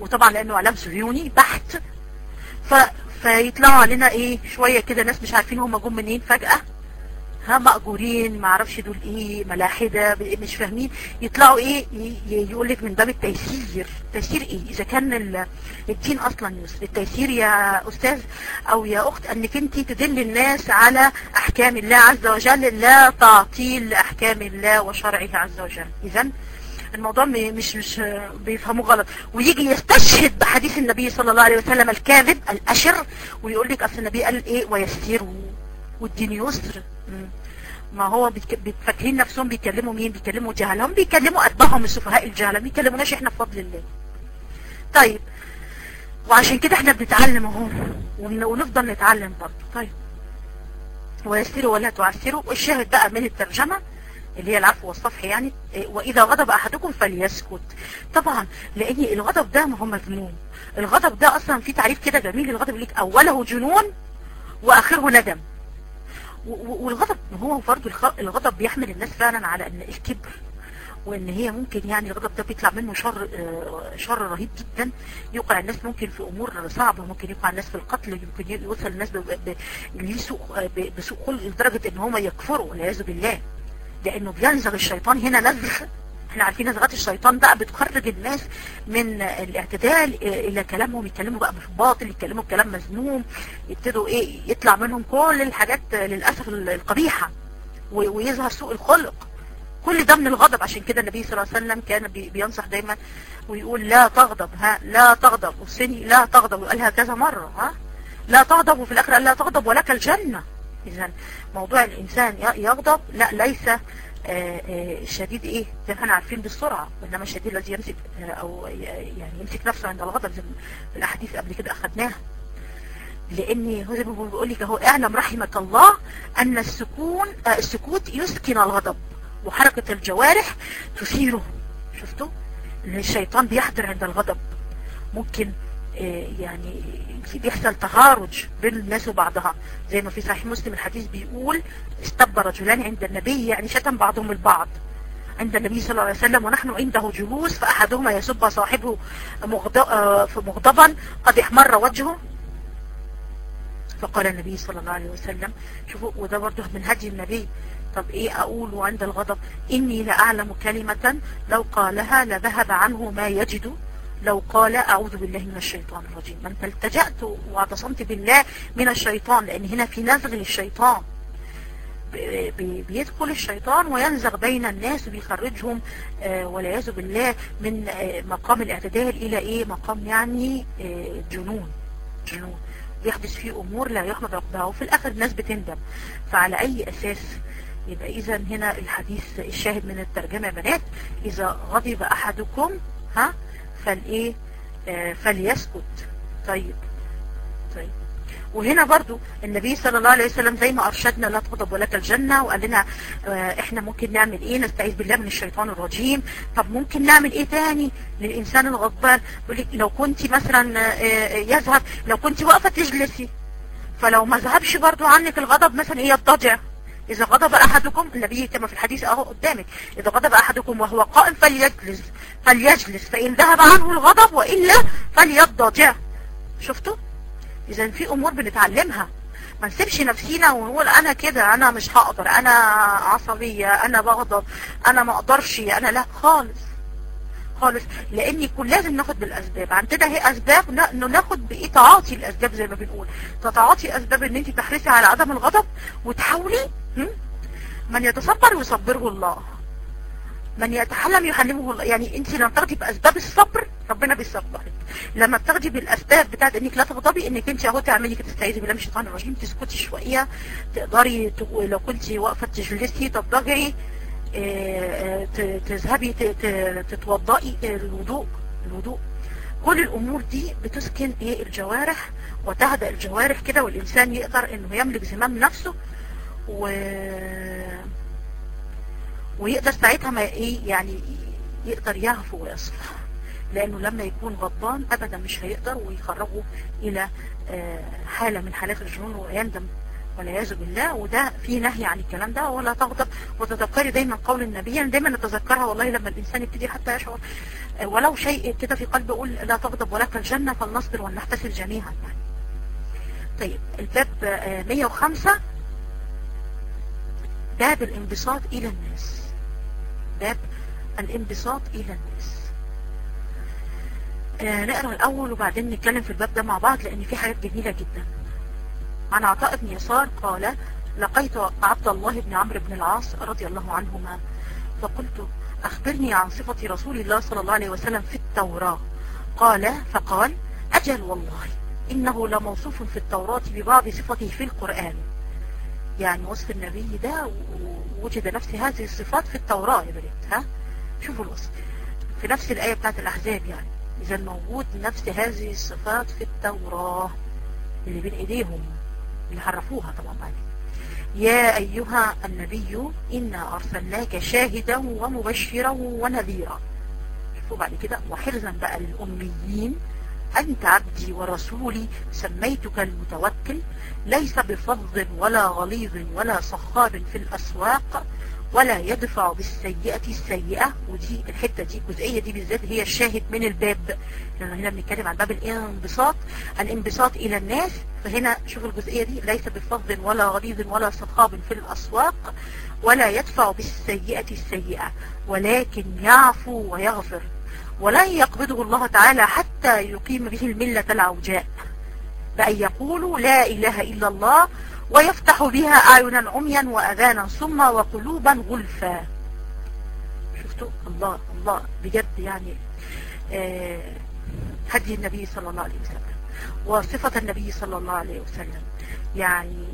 وطبعا لانه اعلام صهيوني بحت ف... فيطلعوا علينا ايه شوية كده ناس مش عارفين هم جم منين فجأة ها مأجورين ما اعرفش دول ايه ملاحدة مش فاهمين يطلعوا ايه يقول لك من باب التيسير تيسير ايه اذا كان الدين اصلا يسر التيسير يا استاذ او يا اخت انك انت تدل الناس على احكام الله عز وجل لا تعطيل لاحكام الله وشرعه عز وجل اذا الموضوع مش مش بيفهموه غلط ويجي يستشهد بحديث النبي صلى الله عليه وسلم الكاذب الاشر ويقول لك اصل النبي قال ايه ويسير والدين يسر ما هو فاكرين نفسهم بيكلموا مين بيكلموا جهلة هم بيكلموا أتباعهم السفهاء الجهلة ما بيكلموناش احنا بفضل الله طيب وعشان كده احنا بنتعلم اهو ونفضل نتعلم برضه طيب ويسروا ولا تعسروا والشاهد بقى من الترجمة اللي هي العفو والصفح يعني وإذا غضب أحدكم فليسكت طبعا لأن الغضب ده ما هو مذموم الغضب ده أصلا في تعريف كده جميل الغضب ليك أوله جنون وآخره ندم والغضب هو برضه الغضب بيحمل الناس فعلا على ان الكبر وان هي ممكن يعني الغضب ده بيطلع منه شر شر رهيب جدا يوقع الناس ممكن في امور صعبه ممكن يوقع الناس في القتل يمكن يوصل الناس بسوء خلق لدرجه ان هم يكفروا والعياذ بالله لانه بينزغ الشيطان هنا نزغ احنا عارفين نزغات الشيطان بقى بتخرج الناس من الاعتدال الى كلامهم يتكلموا بقى باطل يتكلموا بكلام مذموم يبتدوا ايه يطلع منهم كل الحاجات للاسف القبيحه ويظهر سوء الخلق كل ده من الغضب عشان كده النبي صلى الله عليه وسلم كان بينصح دايما ويقول لا تغضب ها لا تغضب والسني لا تغضب وقالها كذا مرة ها لا تغضب وفي الاخر قال لا تغضب ولك الجنة اذا موضوع الانسان يغضب لا ليس الشديد ايه زي ما احنا عارفين بالسرعة انما الشديد الذي يمسك او يعني يمسك نفسه عند الغضب زي الاحاديث قبل كده اخدناها لان هو زي ما بيقول لك اهو اعلم رحمك الله ان السكون آه السكوت يسكن الغضب وحركة الجوارح تثيره شفتوا ان الشيطان بيحضر عند الغضب ممكن آه يعني بيحصل تهارج بين الناس وبعضها زي ما في صحيح مسلم الحديث بيقول استب رجلان عند النبي يعني شتم بعضهم البعض عند النبي صلى الله عليه وسلم ونحن عنده جلوس فأحدهما يسب صاحبه مغضبا قد احمر وجهه فقال النبي صلى الله عليه وسلم شوفوا وده برضه من هدي النبي طب ايه اقول عند الغضب اني لأعلم كلمة لو قالها لذهب عنه ما يجد لو قال أعوذ بالله من الشيطان الرجيم ما انت التجأت واعتصمت بالله من الشيطان لأن هنا في نزغ للشيطان بيدخل الشيطان وينزغ بين الناس وبيخرجهم آه والعياذ بالله من آه مقام الاعتدال إلى إيه مقام يعني آه جنون جنون يحدث فيه أمور لا يحمد ربها وفي الآخر الناس بتندم فعلى أي أساس يبقى إذا هنا الحديث الشاهد من الترجمة يا بنات إذا غضب أحدكم ها فالايه آه فليسكت طيب طيب وهنا برضو النبي صلى الله عليه وسلم زي ما ارشدنا لا تغضب ولك الجنة وقال لنا آه احنا ممكن نعمل ايه نستعيذ بالله من الشيطان الرجيم طب ممكن نعمل ايه تاني للانسان الغضبان لو كنت مثلا آه يذهب لو كنت واقفة تجلسي فلو ما ذهبش برضو عنك الغضب مثلا ايه يضطجع إذا غضب أحدكم النبي كما في الحديث أهو قدامك إذا غضب أحدكم وهو قائم فليجلس فليجلس فإن ذهب عنه الغضب وإلا فليضجع شفتوا إذا في أمور بنتعلمها ما نسيبش نفسينا ونقول أنا كده أنا مش هقدر أنا عصبية أنا بغضب أنا ما أقدرش أنا لا خالص خالص لان يكون لازم ناخد بالاسباب عن كده هي اسباب انه ناخد بايه تعاطي الاسباب زي ما بنقول تتعاطي اسباب ان انت تحرصي على عدم الغضب وتحاولي من يتصبر يصبره الله من يتحلم يحلمه الله يعني انت لما تاخدي باسباب الصبر ربنا بيصبرك لما بتاخدي بالاسباب بتاعت انك لا تغضبي انك انت اهو تعملي كده تستعيذي بالله من الشيطان الرجيم تسكتي شويه تقدري لو كنت واقفه تجلسي تضطجعي تذهبي تتوضئي الوضوء الوضوء كل الامور دي بتسكن ايه الجوارح وتهدأ الجوارح كده والانسان يقدر انه يملك زمام نفسه و ويقدر ساعتها ما ايه يعني يقدر يعفو ويصفح لانه لما يكون غضبان ابدا مش هيقدر ويخرجه الى حالة من حالات الجنون ويندم والعياذ بالله وده في نهي عن الكلام ده ولا تغضب وتذكري دايما قول النبي يعني دايما نتذكرها والله لما الانسان يبتدي حتى يشعر ولو شيء كده في قلبي يقول لا تغضب ولك الجنة فلنصبر ولنحتسب جميعا يعني طيب الباب 105 باب الانبساط الى الناس باب الانبساط الى الناس آه نقرأ الاول وبعدين نتكلم في الباب ده مع بعض لان في حاجات جميلة جدا عن عطاء بن يسار قال لقيت عبد الله بن عمرو بن العاص رضي الله عنهما فقلت اخبرني عن صفة رسول الله صلى الله عليه وسلم في التوراة قال فقال اجل والله انه لموصوف في التوراة ببعض صفته في القرآن يعني وصف النبي ده وجد نفس هذه الصفات في التوراة يا بنات ها شوفوا الوصف في نفس الآية بتاعت الأحزاب يعني إذا موجود نفس هذه الصفات في التوراة اللي بين إيديهم اللي حرفوها طبعا بعد يا أيها النبي إنا أرسلناك شاهدا ومبشرا ونذيرا شوفوا بعد كده وحرزا بقى للأميين أنت عبدي ورسولي سميتك المتوكل ليس بفظ ولا غليظ ولا صخاب في الأسواق ولا يدفع بالسيئة السيئة ودي الحتة دي الجزئية دي بالذات هي الشاهد من الباب لأنه هنا بنتكلم عن باب الانبساط الانبساط إلى الناس فهنا شوف الجزئية دي ليس بفظ ولا غليظ ولا صخاب في الأسواق ولا يدفع بالسيئة السيئة ولكن يعفو ويغفر ولن يقبضه الله تعالى حتى يقيم به الملة العوجاء بأن يقولوا لا إله إلا الله ويفتح بها أعينا عميا وأذانا صما وقلوبا غلفا شفتوا الله الله بجد يعني آه هدي النبي صلى الله عليه وسلم وصفة النبي صلى الله عليه وسلم يعني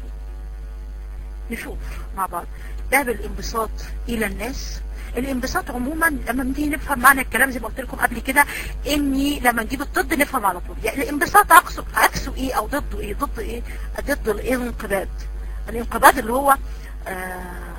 نشوف مع بعض باب الانبساط إلى الناس الانبساط عموما لما بنيجي نفهم معنى الكلام زي ما قلت لكم قبل كده اني لما نجيب الضد نفهم على طول يعني الانبساط عكسه عكسه ايه او ضده ايه ضد ايه ضد الانقباض الانقباض اللي هو آه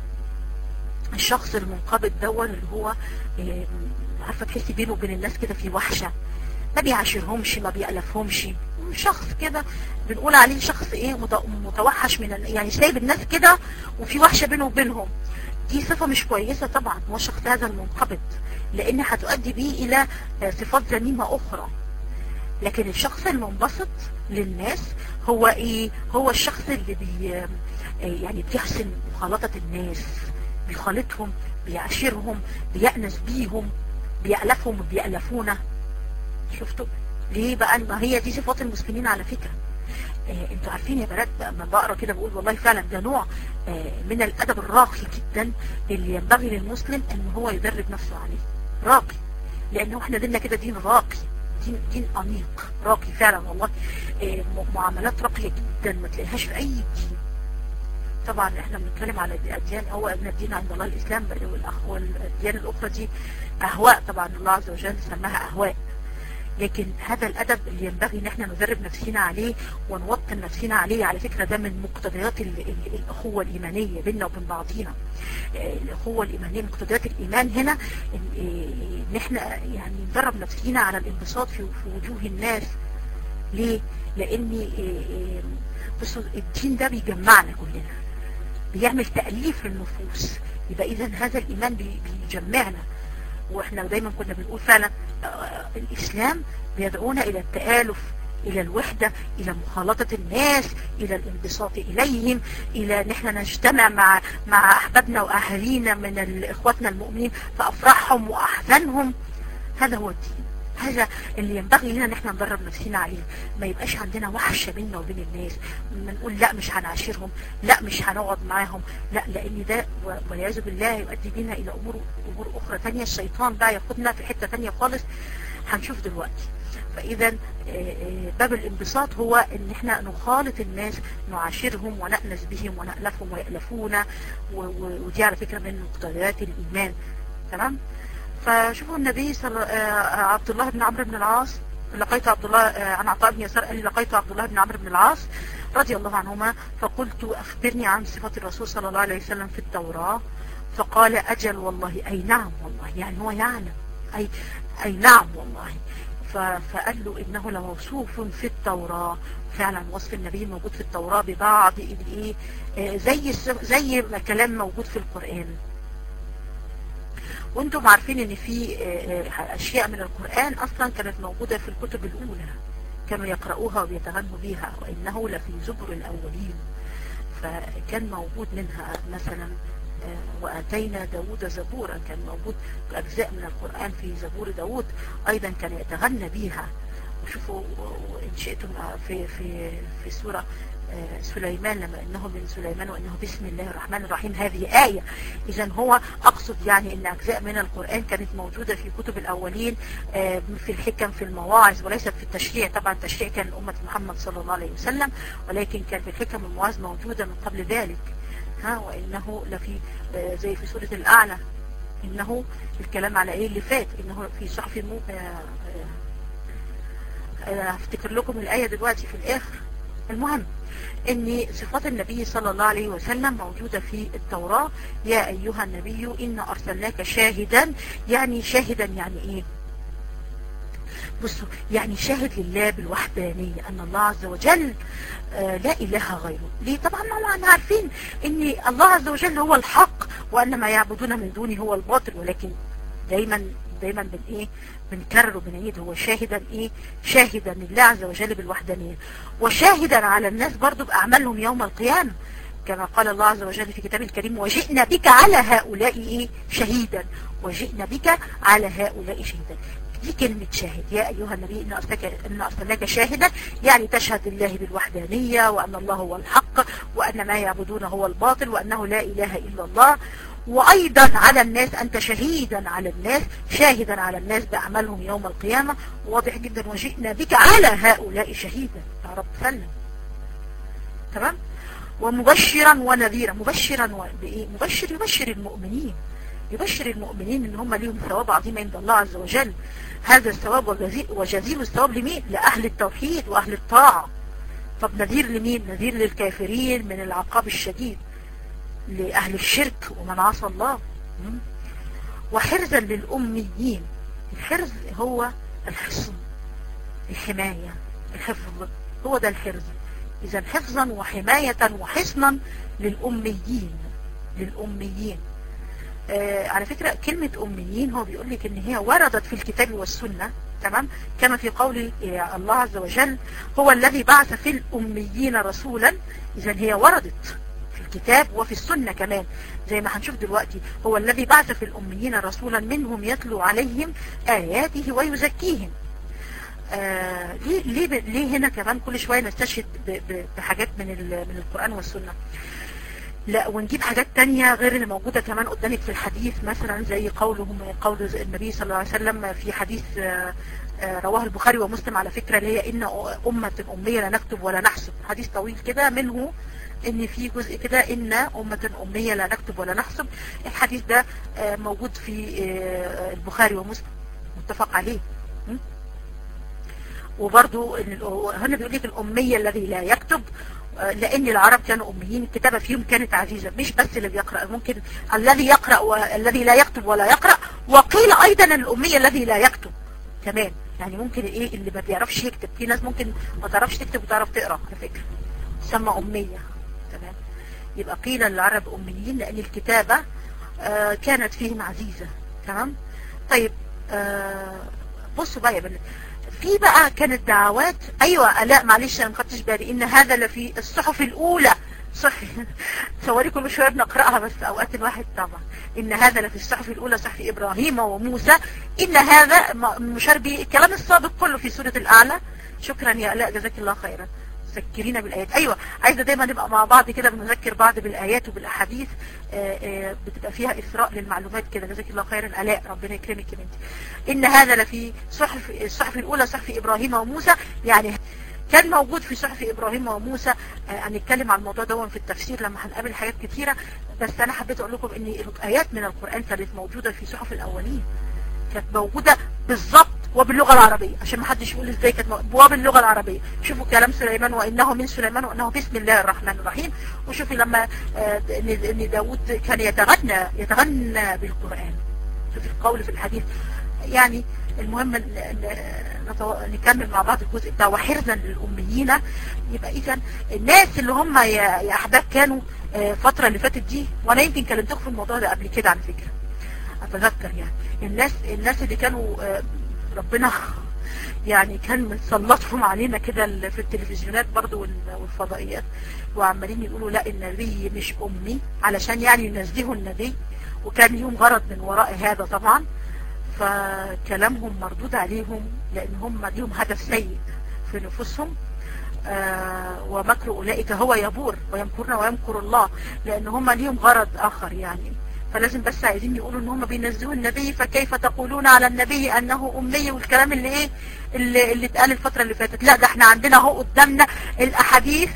الشخص المنقبض دون اللي هو آه عارفه تحسي بينه وبين الناس كده في وحشه ما بيعاشرهمش ما بيألفهمش شخص كده بنقول عليه شخص ايه متوحش من يعني سايب الناس كده وفي وحشه بينه وبينهم دي صفة مش كويسة طبعا هو الشخص هذا المنقبض لان هتؤدي به الى صفات ذميمة اخرى لكن الشخص المنبسط للناس هو ايه هو الشخص اللي بي يعني بيحسن مخالطة الناس بيخالطهم بيعاشرهم بيأنس بيهم بيألفهم وبيألفونه شفتوا ليه بقى ما هي دي صفات المسلمين على فكرة آه انتوا عارفين يا بنات لما بقرا كده بقول والله فعلا ده نوع آه من الادب الراقي جدا اللي ينبغي للمسلم ان هو يدرب نفسه عليه راقي لانه احنا ديننا كده دين راقي دين دين انيق راقي فعلا والله آه معاملات راقيه جدا ما تلاقيهاش في اي دين طبعا احنا بنتكلم على الاديان هو ان الدين عند الله الاسلام والديان الاخرى دي اهواء طبعا الله عز وجل سماها اهواء لكن هذا الادب اللي ينبغي ان احنا ندرب نفسنا عليه ونوطن نفسنا عليه على فكرة ده من مقتضيات الاخوة الايمانية بيننا وبين بعضينا الاخوة الايمانية مقتضيات الايمان هنا ان احنا يعني ندرب نفسنا على الانبساط في وجوه الناس ليه لان بصوا الدين ده بيجمعنا كلنا بيعمل تأليف للنفوس يبقى اذا هذا الايمان بيجمعنا واحنا دايما كنا بنقول فعلا الاسلام بيدعونا الى التآلف الى الوحدة الى مخالطة الناس الى الانبساط اليهم الى ان احنا نجتمع مع مع احبابنا واهالينا من اخواتنا المؤمنين في افراحهم واحزانهم هذا هو الدين هذا اللي ينبغي لنا ان احنا ندرب نفسنا عليه ما يبقاش عندنا وحشة بيننا وبين الناس ما نقول لا مش هنعاشرهم لا مش هنقعد معاهم لا لان ده والعياذ بالله يؤدي بينا الى امور امور اخرى ثانيه الشيطان بقى ياخدنا في حته ثانيه خالص هنشوف دلوقتي فاذا باب الانبساط هو ان احنا نخالط الناس نعاشرهم ونأنس بهم ونألفهم ويألفونا ودي على فكرة من مقتضيات الايمان تمام فشوفوا النبي صلى عبد الله بن عمرو بن العاص لقيت عبد الله عن عطاء بن يسار قال لقيت عبد الله بن عمرو بن العاص رضي الله عنهما فقلت أخبرني عن صفة الرسول صلى الله عليه وسلم في التوراة فقال أجل والله أي نعم والله يعني هو يعلم أي, أي نعم والله فقال له إنه لموصوف في التوراة فعلا وصف النبي موجود في التوراة ببعض الايه زي زي ما كلام موجود في القرآن وانتم عارفين ان في اشياء من القرآن اصلا كانت موجودة في الكتب الاولى كانوا يقرؤوها ويتغنوا بيها وانه لفي زبر الاولين فكان موجود منها مثلا وآتينا داود زبورا كان موجود أجزاء من القرآن في زبور داود أيضا كان يتغنى بيها وشوفوا إن شئتم في في في سورة سليمان لما انه من سليمان وانه بسم الله الرحمن الرحيم هذه آية اذا هو اقصد يعني ان اجزاء من القرآن كانت موجودة في كتب الاولين في الحكم في المواعظ وليست في التشريع طبعا التشريع كان امة محمد صلى الله عليه وسلم ولكن كان في الحكم والمواعظ موجودة من قبل ذلك ها وانه لفي زي في سورة الاعلى انه الكلام على ايه اللي فات انه في صحف مو هفتكر لكم الاية دلوقتي في الاخر المهم ان صفات النبي صلى الله عليه وسلم موجودة في التوراة يا ايها النبي ان ارسلناك شاهدا يعني شاهدا يعني ايه بصوا يعني شاهد لله بالوحدانية ان الله عز وجل آه لا اله غيره ليه طبعا هم عارفين ان الله عز وجل هو الحق وان ما يعبدون من دونه هو الباطل ولكن دايما دايما بن ايه بنكرر وبنعيد هو شاهدا ايه شاهدا لله عز وجل بالوحدانية وشاهدا على الناس برضو باعمالهم يوم القيامة كما قال الله عز وجل في كتابه الكريم وجئنا بك على هؤلاء ايه شهيدا وجئنا بك على هؤلاء شهيدا دي كلمة شاهد يا أيها النبي إن أرسلك, إن أرسلناك شاهدا يعني تشهد لله بالوحدانية وأن الله هو الحق وأن ما يعبدون هو الباطل وأنه لا إله إلا الله وأيضا على الناس أنت شهيدا على الناس شاهدا على الناس بأعمالهم يوم القيامة واضح جدا وجئنا بك على هؤلاء شهيدا يا رب سلم تمام ومبشرا ونذيرا مبشرا بإيه مبشر يبشر المؤمنين يبشر المؤمنين ان هم ليهم ثواب عظيم عند الله عز وجل هذا الثواب وجزيل الثواب لمين لأهل التوحيد وأهل الطاعة طب نذير لمين نذير للكافرين من العقاب الشديد لأهل الشرك ومن عصى الله وحرزا للأميين الحرز هو الحصن الحماية الحفظ هو ده الحرز إذا حفظا وحماية وحصنا للأميين للأميين آه على فكرة كلمة أميين هو بيقول لك إن هي وردت في الكتاب والسنة تمام كما في قول الله عز وجل هو الذي بعث في الأميين رسولا إذا هي وردت في الكتاب وفي السنة كمان زي ما هنشوف دلوقتي هو الذي بعث في الأميين رسولا منهم يتلو عليهم آياته ويزكيهم آه ليه, ليه, ليه هنا كمان كل شوية نستشهد بحاجات من, من القرآن والسنة لا ونجيب حاجات تانية غير اللي موجودة كمان قدامك في الحديث مثلا زي قولهم قول النبي صلى الله عليه وسلم في حديث رواه البخاري ومسلم على فكرة اللي هي إن أمة أمية لا نكتب ولا نحسب حديث طويل كده منه ان في جزء كده ان أمة أمية لا نكتب ولا نحسب الحديث ده موجود في البخاري ومسلم متفق عليه وبرضو هنا بيقول لك الأمية الذي لا يكتب لان العرب كانوا اميين الكتابة فيهم كانت عزيزة مش بس اللي بيقرأ ممكن الذي يقرأ والذي لا يكتب ولا يقرأ وقيل ايضا الامية الذي لا يكتب كمان يعني ممكن ايه اللي ما بيعرفش يكتب في ناس ممكن ما تعرفش تكتب وتعرف تقرأ على فكرة تسمى امية تمام يبقى قيل العرب اميين لان الكتابة آه كانت فيهم عزيزة تمام طيب آه بصوا بقى يا بنات في بقى كانت دعوات ايوه لا معلش انا ما خدتش بالي ان هذا لفي الصحف الاولى صحي صوري كل شويه بنقراها بس اوقات الواحد طبعا ان هذا لفي الصحف الاولى صحف ابراهيم وموسى ان هذا مشار الكلام السابق كله في سوره الاعلى شكرا يا الاء جزاك الله خيرا تذكرينا بالآيات أيوة عايزة دايما نبقى مع بعض كده بنذكر بعض بالآيات وبالأحاديث آآ آآ بتبقى فيها إثراء للمعلومات كده جزاك الله خيرا ألاء ربنا يكرمك يا بنتي إن هذا لفي صحف الصحف الأولى صحف إبراهيم وموسى يعني كان موجود في صحف إبراهيم وموسى هنتكلم عن الموضوع ده في التفسير لما هنقابل حاجات كتيرة بس أنا حبيت أقول لكم إن الآيات من القرآن كانت موجودة في صحف الأولين كانت موجودة بالظبط وباللغة العربية عشان ما حدش يقول ازاي كانت وباللغة العربية شوفوا كلام سليمان وانه من سليمان وانه بسم الله الرحمن الرحيم وشوفي لما ان داود كان يتغنى يتغنى بالقرآن شوفي القول في الحديث يعني المهم نكمل مع بعض الجزء بتاع وحرزا للأميين يبقى إذا الناس اللي هم يا أحباب كانوا الفترة اللي فاتت دي وأنا يمكن كلمتكم في الموضوع ده قبل كده على فكرة اتذكر يعني الناس الناس اللي كانوا آه، ربنا يعني كان مسلطهم علينا كده في التلفزيونات برضو والفضائيات وعمالين يقولوا لا النبي مش امي علشان يعني ينزهوا النبي وكان ليهم غرض من وراء هذا طبعا فكلامهم مردود عليهم لان هم ليهم هدف سيء في نفوسهم آه ومكر اولئك هو يبور ويمكرون ويمكر الله لان هم ليهم غرض اخر يعني فلازم بس عايزين يقولوا ان هم بينزهوا النبي فكيف تقولون على النبي انه امي والكلام اللي ايه اللي, اللي اتقال الفترة اللي فاتت لا ده احنا عندنا اهو قدامنا الاحاديث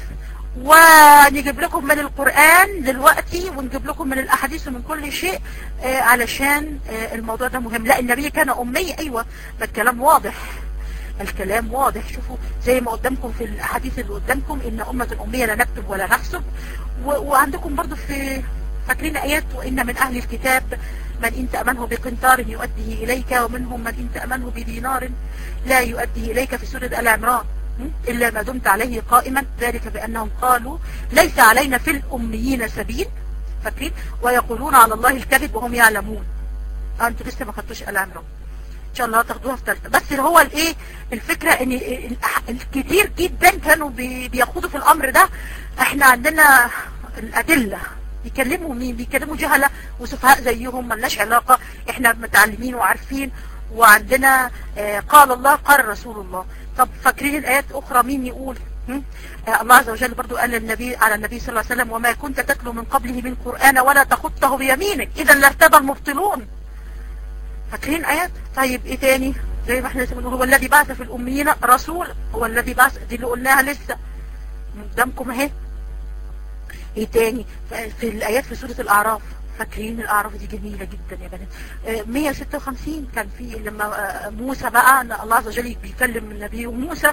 ونجيب لكم من القرآن دلوقتي ونجيب لكم من الأحاديث ومن كل شيء آه علشان آه الموضوع ده مهم لا النبي كان أمي أيوة الكلام واضح الكلام واضح شوفوا زي ما قدامكم في الأحاديث اللي قدامكم إن أمة أمية لا نكتب ولا نحسب وعندكم برضو في فاكرين آيات وإن من أهل الكتاب من إن تأمنه بقنطار يؤديه إليك ومنهم من إن تأمنه بدينار لا يؤديه إليك في سورة العمران إلا ما دمت عليه قائما ذلك بأنهم قالوا ليس علينا في الأميين سبيل فاكرين ويقولون على الله الكذب وهم يعلمون أنتوا لسه ما خدتوش العمران ان شاء الله تاخدوها في ثالثه بس هو الايه الفكره ان الكتير جدا كانوا بياخدوا في الامر ده احنا عندنا الادله بيكلموا مين بيكلموا جهلة وسفهاء زيهم ملناش علاقة احنا متعلمين وعارفين وعندنا آه قال الله قال رسول الله طب فاكرين الآيات أخرى مين يقول آه الله عز وجل برضو قال النبي على النبي صلى الله عليه وسلم وما كنت تتلو من قبله من قرآن ولا تخطه بيمينك إذا لارتدى المبطلون فاكرين آيات طيب إيه تاني زي ما احنا بنقول هو الذي بعث في الأميين رسول هو الذي بعث دي اللي قلناها لسه قدامكم اهي ايه تاني في الايات في سورة الاعراف فاكرين الاعراف دي جميلة جدا يا بنات 156 كان في لما موسى بقى الله عز وجل بيكلم النبي وموسى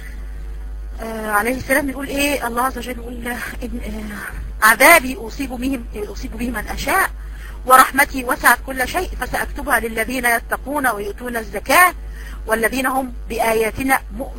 عليه السلام يقول ايه الله عز وجل يقول إن عذابي اصيب بهم اصيب به من اشاء ورحمتي وسعت كل شيء فسأكتبها للذين يتقون ويؤتون الزكاة والذين هم بآياتنا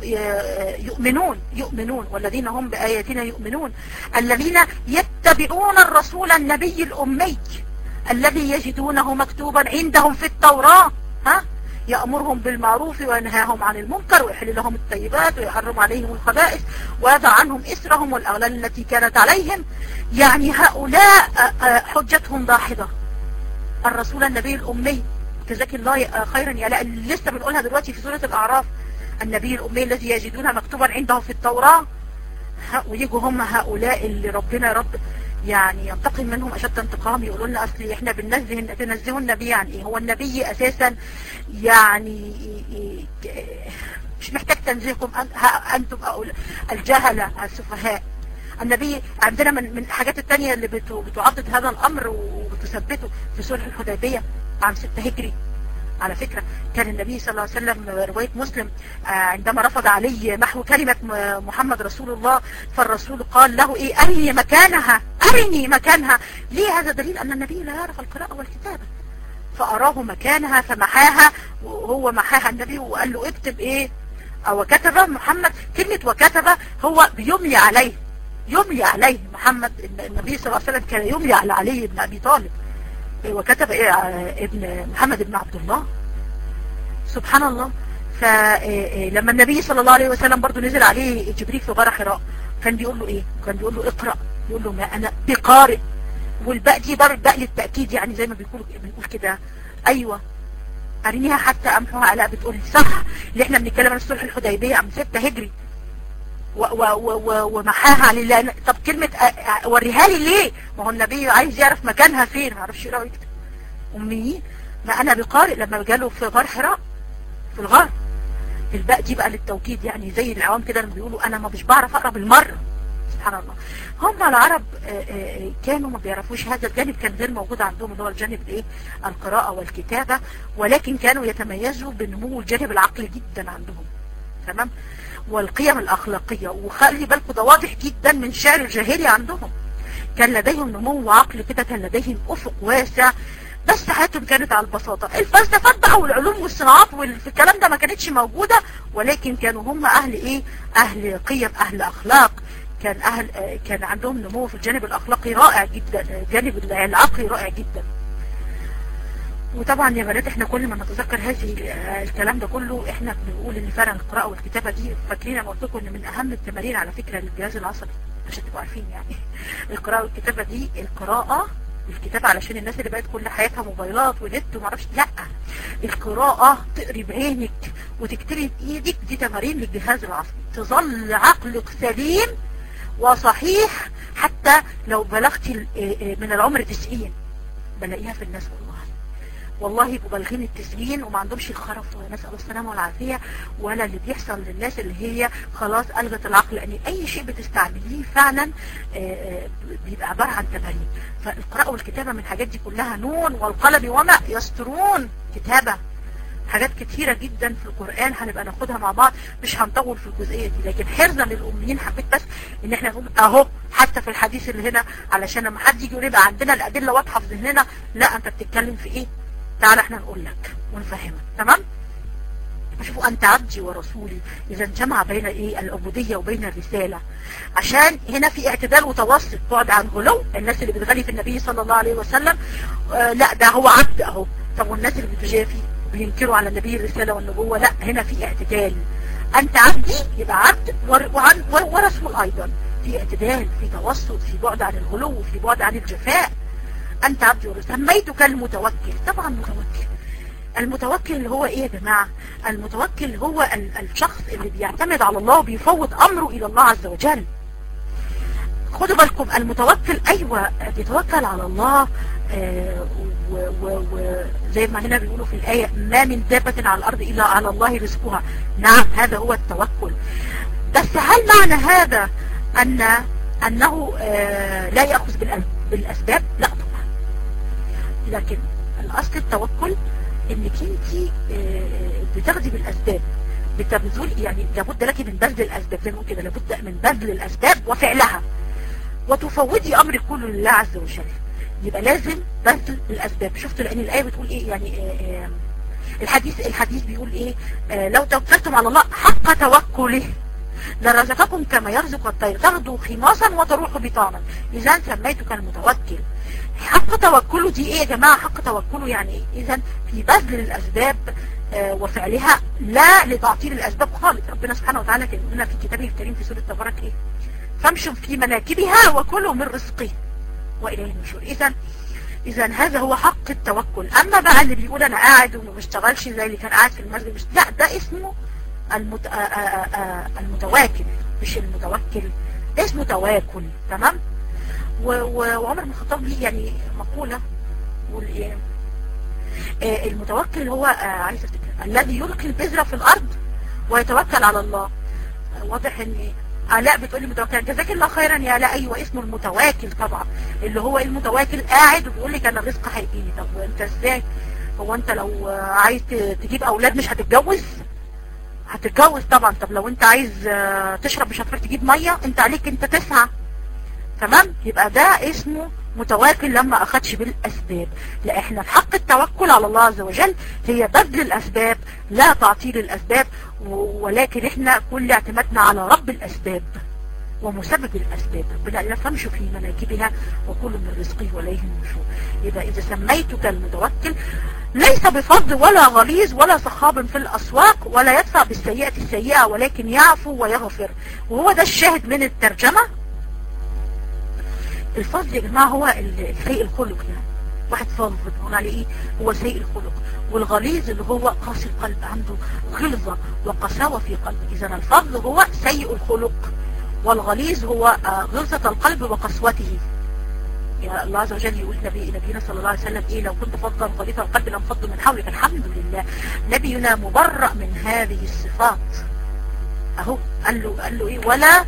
يؤمنون يؤمنون والذين هم بآياتنا يؤمنون الذين يتبعون الرسول النبي الأمي الذي يجدونه مكتوبا عندهم في التوراة ها يأمرهم بالمعروف وينهاهم عن المنكر ويحل لهم الطيبات ويحرم عليهم الخبائث ويضع عنهم إسرهم والأغلال التي كانت عليهم يعني هؤلاء حجتهم ضاحضة الرسول النبي الأمي جزاك الله خيرا يا لا لسه بنقولها دلوقتي في سورة الأعراف النبي الأمي الذي يجدونها مكتوبا عندهم في التوراة ويجوا هم هؤلاء اللي ربنا رب يعني ينتقم منهم أشد انتقام يقولوا لنا أصل إحنا بننزه بننزهوا النبي يعني إيه هو النبي أساسا يعني مش محتاج تنزيهكم أنتم الجهلة السفهاء النبي عندنا من من الحاجات التانية اللي بتعضد هذا الأمر وبتثبته في سورة الحديبية عام 6 هجري على فكرة كان النبي صلى الله عليه وسلم رواية مسلم عندما رفض علي محو كلمة محمد رسول الله فالرسول قال له ايه ارني مكانها ارني مكانها ليه هذا دليل ان النبي لا يعرف القراءة والكتابة فاراه مكانها فمحاها وهو محاها النبي وقال له اكتب ايه او كتب محمد كلمة وكتب هو بيملي عليه يملي عليه محمد النبي صلى الله عليه وسلم كان يملي على علي بن ابي طالب وكتب ايه ابن محمد بن عبد الله سبحان الله فلما النبي صلى الله عليه وسلم برضو نزل عليه جبريل في غار حراء كان بيقول له ايه كان بيقول له اقرأ يقول له ما انا بقارئ والباء دي بر باء للتأكيد يعني زي ما بيقولوا بنقول كده ايوه ارنيها حتى امحوها علاء بتقول صح اللي احنا بنتكلم عن الصلح الحديبية عام 6 هجري ومحاها لله طب كلمة وريها لي ليه ما هو النبي عايز يعرف مكانها فين ما عرفش يقرأ ويكتب اميين ما انا بقارئ لما جاله في غار حراء في الغار الباء دي بقى للتوكيد يعني زي العوام كده لما بيقولوا انا ما مش بعرف اقرا بالمره سبحان الله هم العرب كانوا ما بيعرفوش هذا الجانب كان غير موجود عندهم اللي هو الجانب الايه القراءه والكتابه ولكن كانوا يتميزوا بنمو الجانب العقلي جدا عندهم تمام والقيم الأخلاقية وخلي بالكم ده واضح جدا من شعر الجاهلي عندهم كان لديهم نمو عقل كده كان لديهم أفق واسع بس حياتهم كانت على البساطة الفلسفات بقى والعلوم والصناعات والكلام ده ما كانتش موجودة ولكن كانوا هم أهل إيه أهل قيم أهل أخلاق كان أهل كان عندهم نمو في الجانب الأخلاقي رائع جدا الجانب العقلي رائع جدا وطبعا يا بنات احنا كل ما نتذكر هذه الكلام ده كله احنا بنقول ان فعلا القراءة والكتابة دي فاكرين انا قلت لكم ان من اهم التمارين على فكرة للجهاز العصبي عشان تبقوا عارفين يعني القراءة والكتابة دي القراءة الكتابة علشان الناس اللي بقت كل حياتها موبايلات ونت ومعرفش لا القراءة تقري بعينك وتكتبي بايدك دي تمارين للجهاز العصبي تظل عقلك سليم وصحيح حتى لو بلغتي من العمر 90 بلاقيها في الناس والله والله مبالغين التسجين وما عندهمش الخرف ونسأل الله السلامة والعافية ولا اللي بيحصل للناس اللي هي خلاص ألغت العقل لأن أي شيء بتستعمليه فعلا بيبقى عبارة عن تمارين فالقراءة والكتابة من الحاجات دي كلها نون والقلم وما يسترون كتابة حاجات كتيرة جدا في القرآن هنبقى ناخدها مع بعض مش هنطول في الجزئية دي لكن حرزا للأميين حبيت بس ان احنا نقول اهو حتى في الحديث اللي هنا علشان لما حد يجي يقول يبقى عندنا الأدلة واضحة في ذهننا لا انت بتتكلم في ايه تعال احنا نقول لك ونفهمك تمام شوفوا أنت عبدي ورسولي إذا جمع بين إيه العبودية وبين الرسالة عشان هنا في اعتدال وتوسط بعد عن غلو الناس اللي بتغلي في النبي صلى الله عليه وسلم آه لا ده هو عبد أهو طب والناس اللي بتجافي بينكروا على النبي الرسالة والنبوة لا هنا في اعتدال أنت عبدي يبقى عبد وعن ورسول أيضا في اعتدال في توسط في بعد عن الغلو في بعد عن الجفاء أنت عبدي ورسول سميتك المتوكل طبعا متوكل المتوكل اللي هو ايه يا جماعة المتوكل هو الشخص اللي بيعتمد على الله وبيفوض امره الى الله عز وجل خدوا بالكم المتوكل ايوه بيتوكل على الله آه وزي ما هنا بيقولوا في الآية ما من دابة على الأرض إلا على الله رزقها نعم هذا هو التوكل بس هل معنى هذا أن أنه آه لا يأخذ بالأسباب لا طبعا لكن الأصل التوكل انك انت بتاخدي بالاسباب بتبذل يعني لابد لك من بذل الاسباب زي ما كده لابد من بذل الاسباب وفعلها وتفوضي امرك كله لله عز وجل يبقى لازم بذل الاسباب شفتوا لان الايه بتقول ايه يعني آآ آآ الحديث الحديث بيقول ايه لو توكلتم على الله حق توكله لرزقكم كما يرزق الطير تغدو خماصا وتروح بطانا اذا سميتك المتوكل حق توكله دي ايه يا جماعة حق توكله يعني ايه اذا في بذل الاسباب آه وفعلها لا لتعطيل الاسباب خالص ربنا سبحانه وتعالى كان لنا في كتابه الكريم في سورة تبارك ايه فامشوا في مناكبها وكلوا من رزقه واليه النشور اذا اذا هذا هو حق التوكل اما بقى اللي بيقول انا قاعد وما بشتغلش زي اللي كان قاعد في المسجد مش لا ده اسمه المت... آآ آآ المتواكل مش المتوكل ده اسمه تواكل تمام وعمر بن الخطاب ليه يعني مقولة يقول ايه آه المتوكل هو آه عايز افتكر الذي يلقي البذرة في الارض ويتوكل على الله آه واضح ان آه لا بتقولي متوكل جزاك الله خيرا يا لا ايوه اسمه المتواكل طبعا اللي هو المتواكل قاعد وبيقول لك انا الرزق هيجيني طب وانت ازاي هو انت لو عايز تجيب اولاد مش هتتجوز هتتجوز طبعا طب لو انت عايز تشرب مش هتروح تجيب ميه انت عليك انت تسعى تمام يبقى ده اسمه متواكل لما اخدش بالاسباب لا احنا في حق التوكل على الله عز وجل هي بذل الاسباب لا تعطيل الاسباب ولكن احنا كل اعتمادنا على رب الاسباب ومسبب الاسباب ربنا لا فامشوا في مناكبها وكل من رزقه واليه النشور يبقى اذا سميتك المتوكل ليس بفض ولا غليظ ولا صخاب في الاسواق ولا يدفع بالسيئة السيئة ولكن يعفو ويغفر وهو ده الشاهد من الترجمة الفضل يا جماعة هو السيء الخلق يعني واحد فاضل بنقول عليه ايه هو سيء الخلق والغليظ اللي هو قاسي القلب عنده غلظة وقساوة في قلبه اذا الفضل هو سيء الخلق والغليظ هو غلظة القلب وقسوته يا الله عز وجل يقول نبي نبينا صلى الله عليه وسلم ايه لو كنت فضلا غليظ القلب لانفضوا من حولك الحمد لله نبينا مبرأ من هذه الصفات اهو قال له قال له ايه ولا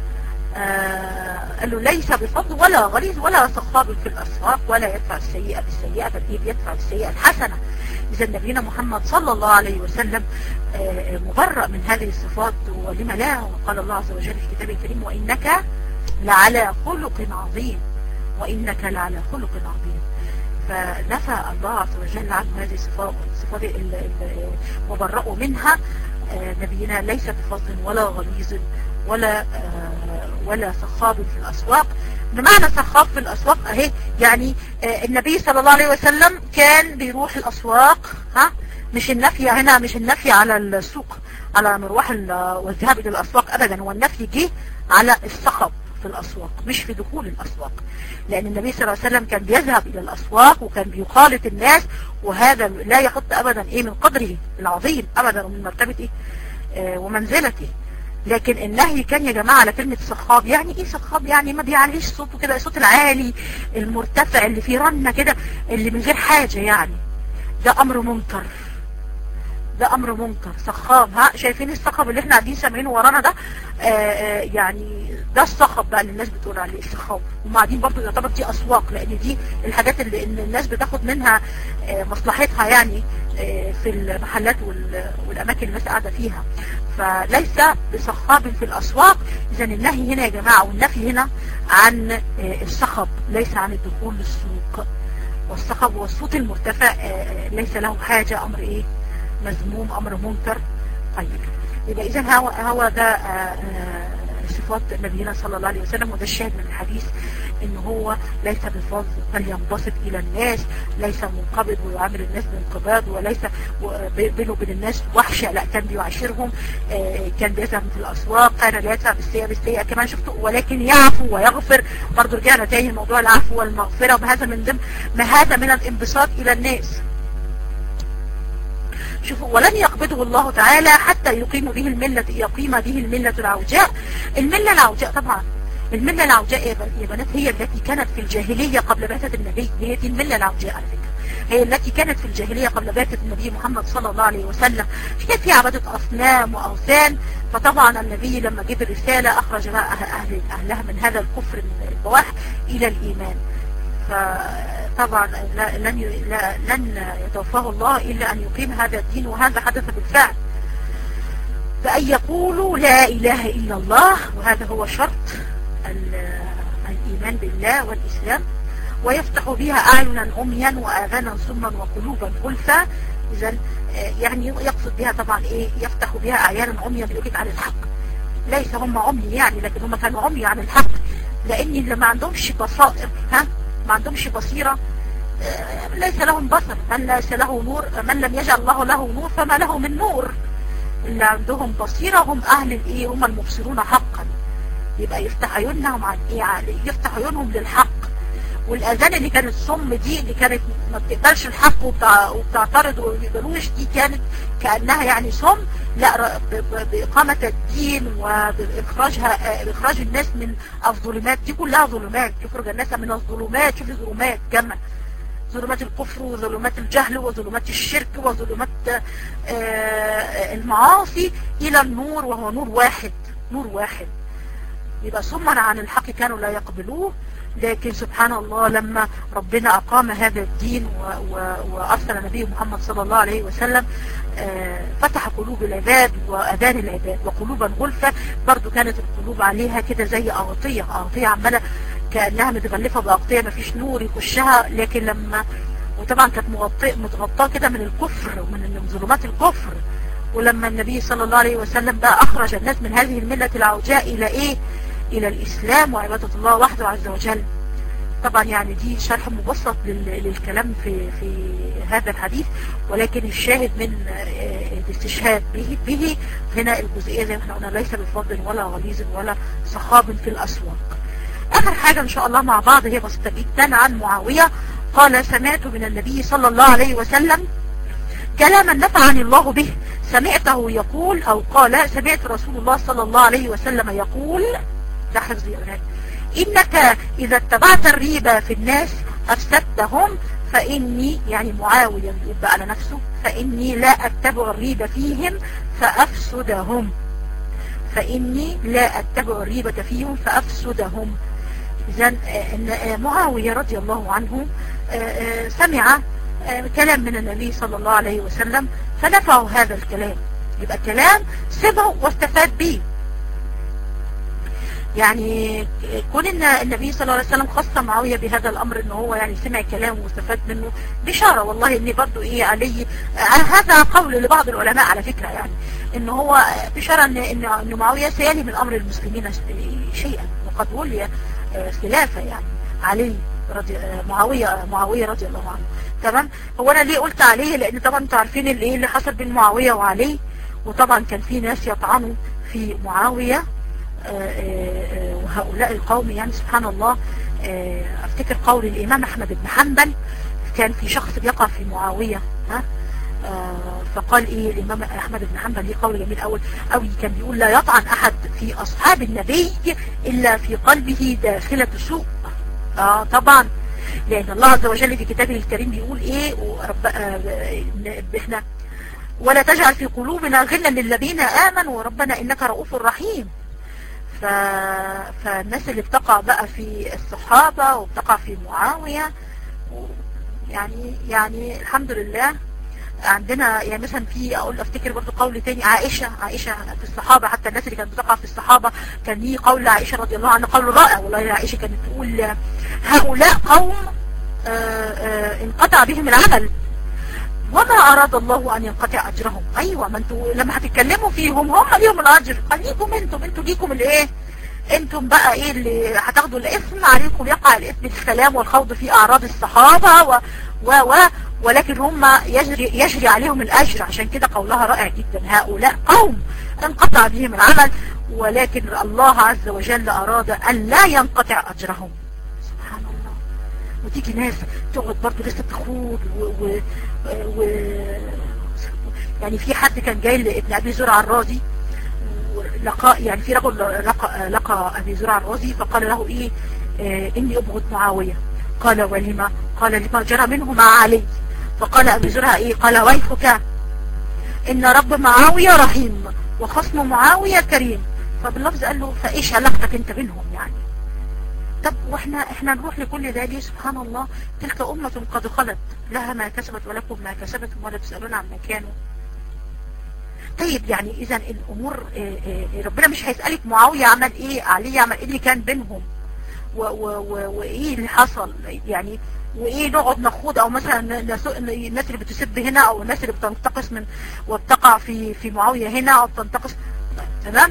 آه قال له ليس بفضل ولا غليظ ولا صخاب في الأسواق ولا يدفع السيئة بالسيئة بل يدفع السيئة الحسنة إذا نبينا محمد صلى الله عليه وسلم آه مبرأ من هذه الصفات ولما لا وقال الله عز وجل في كتابه الكريم وإنك لعلى خلق عظيم وإنك لعلى خلق عظيم فنفى الله عز وجل عنه هذه الصفات الصفات وبرأوا منها آه نبينا ليس بفضل ولا غليظ ولا ولا صخاب في الأسواق بمعنى سخاف في الاسواق اهي يعني آه النبي صلى الله عليه وسلم كان بيروح الاسواق ها مش النفي هنا مش النفي على السوق على مروح والذهاب الى الاسواق ابدا هو النفي جه على الصخب في الاسواق مش في دخول الاسواق لان النبي صلى الله عليه وسلم كان بيذهب الى الاسواق وكان بيخالط الناس وهذا لا يحط ابدا ايه من قدره العظيم ابدا ومن مرتبته آه ومنزلته لكن النهي كان يا جماعة على كلمة صخاب يعني ايه صخاب يعني ما بيعليش صوته كده الصوت العالي المرتفع اللي فيه رنة كده اللي من غير حاجة يعني ده امر منكر ده امر منكر صخاب ها شايفين الصخب اللي احنا قاعدين سامعينه ورانا ده آآ آآ يعني ده الصخب بقى اللي الناس بتقول عليه الصخاب هم قاعدين برضه يعتبر دي اسواق لان دي الحاجات اللي ان الناس بتاخد منها مصلحتها يعني في المحلات والاماكن اللي الناس قاعده فيها فليس بصخاب في الاسواق اذا النهي هنا يا جماعه والنفي هنا عن الصخب ليس عن الدخول للسوق والصخب والصوت المرتفع ليس له حاجه امر ايه مذموم امر منكر طيب يبقى اذا هو هو ده صفات نبينا صلى الله عليه وسلم وده الشاهد من الحديث ان هو ليس بفضل بل ينبسط الى الناس ليس منقبض ويعامل الناس بانقباض وليس بينه وبين الناس وحشة لا كان بيعاشرهم كان بيذهب في الاسواق كان لا يدفع بالسيئة بالسيئة كمان شفتوا ولكن يعفو ويغفر برضه رجعنا تاني موضوع العفو والمغفرة وهذا من ضمن ما هذا من الانبساط الى الناس شوفوا ولن يقبضه الله تعالى حتى يقيم به الملة يقيم به الملة العوجاء الملة العوجاء طبعا الملة العوجاء يا بنات هي التي كانت في الجاهلية قبل بعثة النبي هي دي الملة العوجاء على فكرة هي التي كانت في الجاهلية قبل بعثة النبي محمد صلى الله عليه وسلم كانت في عبادة أصنام وأوثان فطبعا النبي لما جاب الرسالة أخرج بقى أهل أهلها من هذا الكفر البواح إلى الإيمان فطبعا لن لن يتوفاه الله إلا أن يقيم هذا الدين وهذا حدث بالفعل فأن يقولوا لا إله إلا الله وهذا هو شرط الإيمان بالله والإسلام ويفتح بها أعينا عميا وآذانا صما وقلوبا غلفا إذا يعني يقصد بها طبعا إيه يفتح بها أعيانا عميا بيقولك على الحق ليس هم عمي يعني لكن هم كانوا عمي عن الحق لأن اللي ما عندهمش بصائر ها ما عندهمش بصيرة ليس لهم بصر من ليس له نور من لم يجعل الله له نور فما له من نور اللي عندهم بصيرة هم أهل الإيه هم المبصرون حقا يبقى يفتح عيونهم عن إيه يفتح عيونهم للحق والأذان اللي كانت صم دي اللي كانت ما بتقبلش الحق وبتعترض وما بيقبلوش دي كانت كأنها يعني صم لا بإقامة الدين وبإخراجها بإخراج الناس من الظلمات دي كلها ظلمات يخرج الناس من الظلمات شوف ظلمات جمع ظلمات الكفر وظلمات الجهل وظلمات الشرك وظلمات المعاصي إلى النور وهو نور واحد نور واحد يبقى صما عن الحق كانوا لا يقبلوه لكن سبحان الله لما ربنا أقام هذا الدين وأرسل نبي محمد صلى الله عليه وسلم فتح قلوب العباد وأذان العباد وقلوبا غلفة برضو كانت القلوب عليها كده زي أغطية أغطية عمالة كأنها متغلفة بأغطية ما فيش نور يخشها لكن لما وطبعا كانت مغطية متغطاة كده من الكفر ومن ظلمات الكفر ولما النبي صلى الله عليه وسلم بقى أخرج الناس من هذه الملة العوجاء إلى إيه إلى الإسلام وعبادة الله وحده عز وجل طبعا يعني دي شرح مبسط للكلام في في هذا الحديث ولكن الشاهد من الاستشهاد به, به هنا الجزئية زي ما احنا قلنا ليس بفضل ولا غليظ ولا صخاب في الأسواق آخر حاجة إن شاء الله مع بعض هي بسيطة جدا عن معاوية قال سمعت من النبي صلى الله عليه وسلم كلاما نفعني الله به سمعته يقول أو قال سمعت رسول الله صلى الله عليه وسلم يقول ده حفظ يا إنك إذا اتبعت الريبة في الناس أفسدتهم فإني يعني معاوية يبقى على نفسه فإني لا أتبع الريبة فيهم فأفسدهم فإني لا أتبع الريبة فيهم فأفسدهم إذا معاوية رضي الله عنه سمع كلام من النبي صلى الله عليه وسلم فنفعه هذا الكلام يبقى كلام سمعه واستفاد به يعني كون ان النبي صلى الله عليه وسلم خص معاوية بهذا الامر ان هو يعني سمع كلامه واستفاد منه بشارة والله اني برضو ايه علي هذا قول لبعض العلماء على فكرة يعني ان هو بشارة ان, إن, إن معاوية سيالي من امر المسلمين شيئا وقد ولي خلافة يعني علي رضي معاوية معاوية رضي الله عنه تمام هو انا ليه قلت عليه لان طبعا انتوا عارفين اللي, اللي حصل بين معاوية وعلي وطبعا كان في ناس يطعنوا في معاوية وهؤلاء القوم يعني سبحان الله افتكر قول الامام احمد بن حنبل كان في شخص بيقع في معاوية ها فقال ايه الامام احمد بن حنبل ليه قول جميل اول قوي كان بيقول لا يطعن احد في اصحاب النبي الا في قلبه داخلة سوء اه طبعا لان الله عز وجل في كتابه الكريم بيقول ايه ورب آه احنا ولا تجعل في قلوبنا غلا للذين امنوا ربنا انك رؤوف رحيم ف... فالناس اللي بتقع بقى في الصحابة وبتقع في معاوية يعني يعني الحمد لله عندنا يعني مثلا في اقول افتكر برضه قول تاني عائشة عائشة في الصحابة حتى الناس اللي كانت بتقع في الصحابة كان ليه قول عائشة رضي الله عنها قول رائع والله عائشة كانت تقول هؤلاء قوم آآ آآ انقطع بهم العمل وما اراد الله ان ينقطع اجرهم ايوه ما انتوا لما هتتكلموا فيهم هم ليهم الاجر خليكم انتم انتوا ليكم الايه انتم بقى ايه اللي هتاخدوا الاثم عليكم يقع الاثم بالكلام والخوض في اعراض الصحابة و و و ولكن هم يجري, يجري عليهم الاجر عشان كده قولها رائع جدا هؤلاء قوم انقطع بهم العمل ولكن الله عز وجل اراد ان لا ينقطع اجرهم سبحان الله وتيجي ناس تقعد برضه لسه تخوض و, و, و يعني في حد كان جاي لابن ابي زرع الرازي لقاء يعني في رجل لقى, لقى ابي زرع الرازي فقال له ايه آه اني ابغض معاوية قال ولما قال لما جرى منه مع علي فقال ابي زرع ايه قال ويحك ان رب معاوية رحيم وخصم معاوية كريم فباللفظ قال له فايش علاقتك انت بينهم يعني طب واحنا احنا نروح لكل ذلك سبحان الله تلك امة قد خلت لها ما كسبت ولكم ما كسبتم ولا تسألون عما كانوا طيب يعني اذا الامور ربنا مش هيسألك معاوية عمل ايه علي عمل ايه اللي كان بينهم وايه اللي حصل يعني وايه نقعد نخوض او مثلا الناس اللي بتسب هنا او الناس اللي بتنتقص من وبتقع في في معاوية هنا او بتنتقص تمام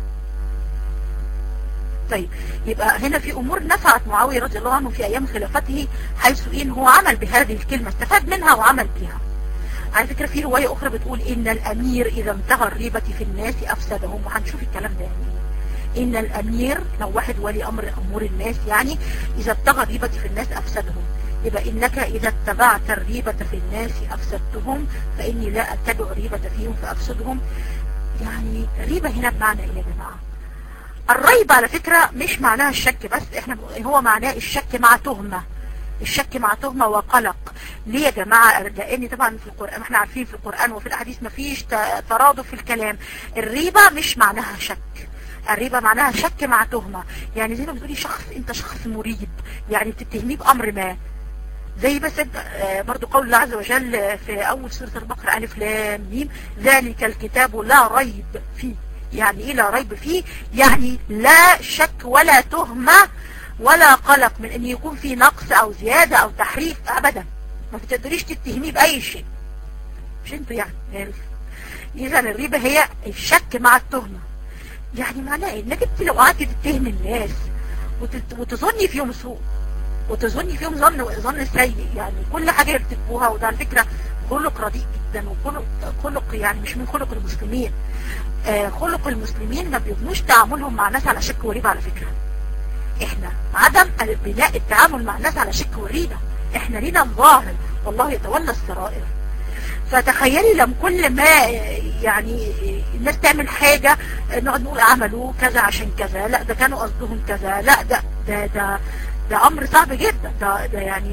طيب يبقى هنا في امور نفعت معاوية رضي الله عنه في ايام خلافته حيث ان هو عمل بهذه الكلمة استفاد منها وعمل بها على فكرة في رواية اخرى بتقول ان الامير اذا انتهى الريبة في الناس افسدهم وهنشوف الكلام ده يعني ان الامير لو واحد ولي امر امور الناس يعني اذا ابتغى الريبة في الناس افسدهم يبقى انك اذا اتبعت الريبة في الناس افسدتهم فاني لا اتبع الريبة فيهم فافسدهم يعني الريبة هنا بمعنى ايه يا جماعة الريب على فكرة مش معناها الشك بس احنا هو معناه الشك مع تهمة الشك مع تهمة وقلق ليه يا جماعة لان طبعا في القرآن احنا عارفين في القرآن وفي الاحاديث مفيش ترادف في الكلام الريبة مش معناها شك الريبة معناها شك مع تهمة يعني زي ما بتقولي شخص انت شخص مريب يعني بتتهميه بامر ما زي بس برضو قول الله عز وجل في اول سورة البقرة الف لام ميم ذلك الكتاب لا ريب فيه يعني ايه لا ريب فيه يعني لا شك ولا تهمة ولا قلق من ان يكون في نقص او زيادة او تحريف ابدا ما بتقدريش تتهميه باي شيء مش انتوا يعني, يعني اذا الريبة هي الشك مع التهمة يعني معناه ايه انك انت لو قعدتي تتهم الناس وتظني فيهم سوء وتظني فيهم ظن ظن سيء يعني كل حاجة يرتكبوها وده على فكرة خلق رديء جدا وخلق خلق يعني مش من خلق المسلمين آه خلق المسلمين ما بيبنوش تعاملهم مع الناس على شك وريبة على فكرة احنا عدم بناء التعامل مع الناس على شك وريبة احنا لينا الظاهر والله يتولى السرائر فتخيلي لما كل ما يعني الناس تعمل حاجة نقعد نقول عملوا كذا عشان كذا لا ده كانوا قصدهم كذا لا ده ده ده, ده امر صعب جدا ده, ده يعني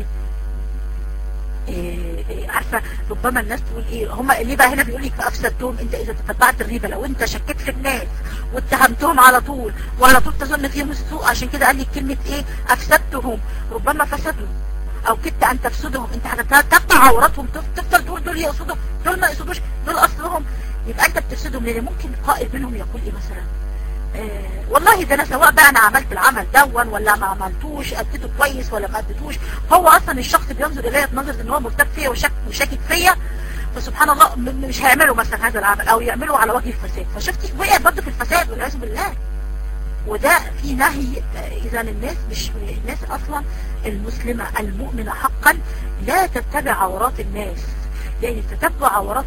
إيه إيه عارفة ربما الناس تقول ايه هم ليه بقى هنا بيقول لك فافسدتهم انت اذا تتبعت الريبة لو انت شكيت في الناس واتهمتهم على طول وعلى طول تظن فيهم السوء عشان كده قال لك كلمة ايه افسدتهم ربما فسدوا او كدت ان تفسدهم انت هتقطع عوراتهم تفضل تقول دول يقصدوا دول ما يقصدوش دول اصلهم يبقى انت بتفسدهم لان ممكن قائل منهم يقول ايه مثلا آه والله ده انا سواء بقى انا عملت العمل دون ولا ما عملتوش اديته كويس ولا ما اديتوش هو اصلا الشخص بينظر الي نظرة ان هو مرتب فيا وشك وشاكك فيا فسبحان الله مش هيعملوا مثلا هذا العمل او يعملوا على وجه الفساد فشفتي وقع برضه في الفساد والعياذ بالله وده في نهي اذا الناس مش الناس اصلا المسلمة المؤمنة حقا لا تتبع عورات الناس لان تتبع عورات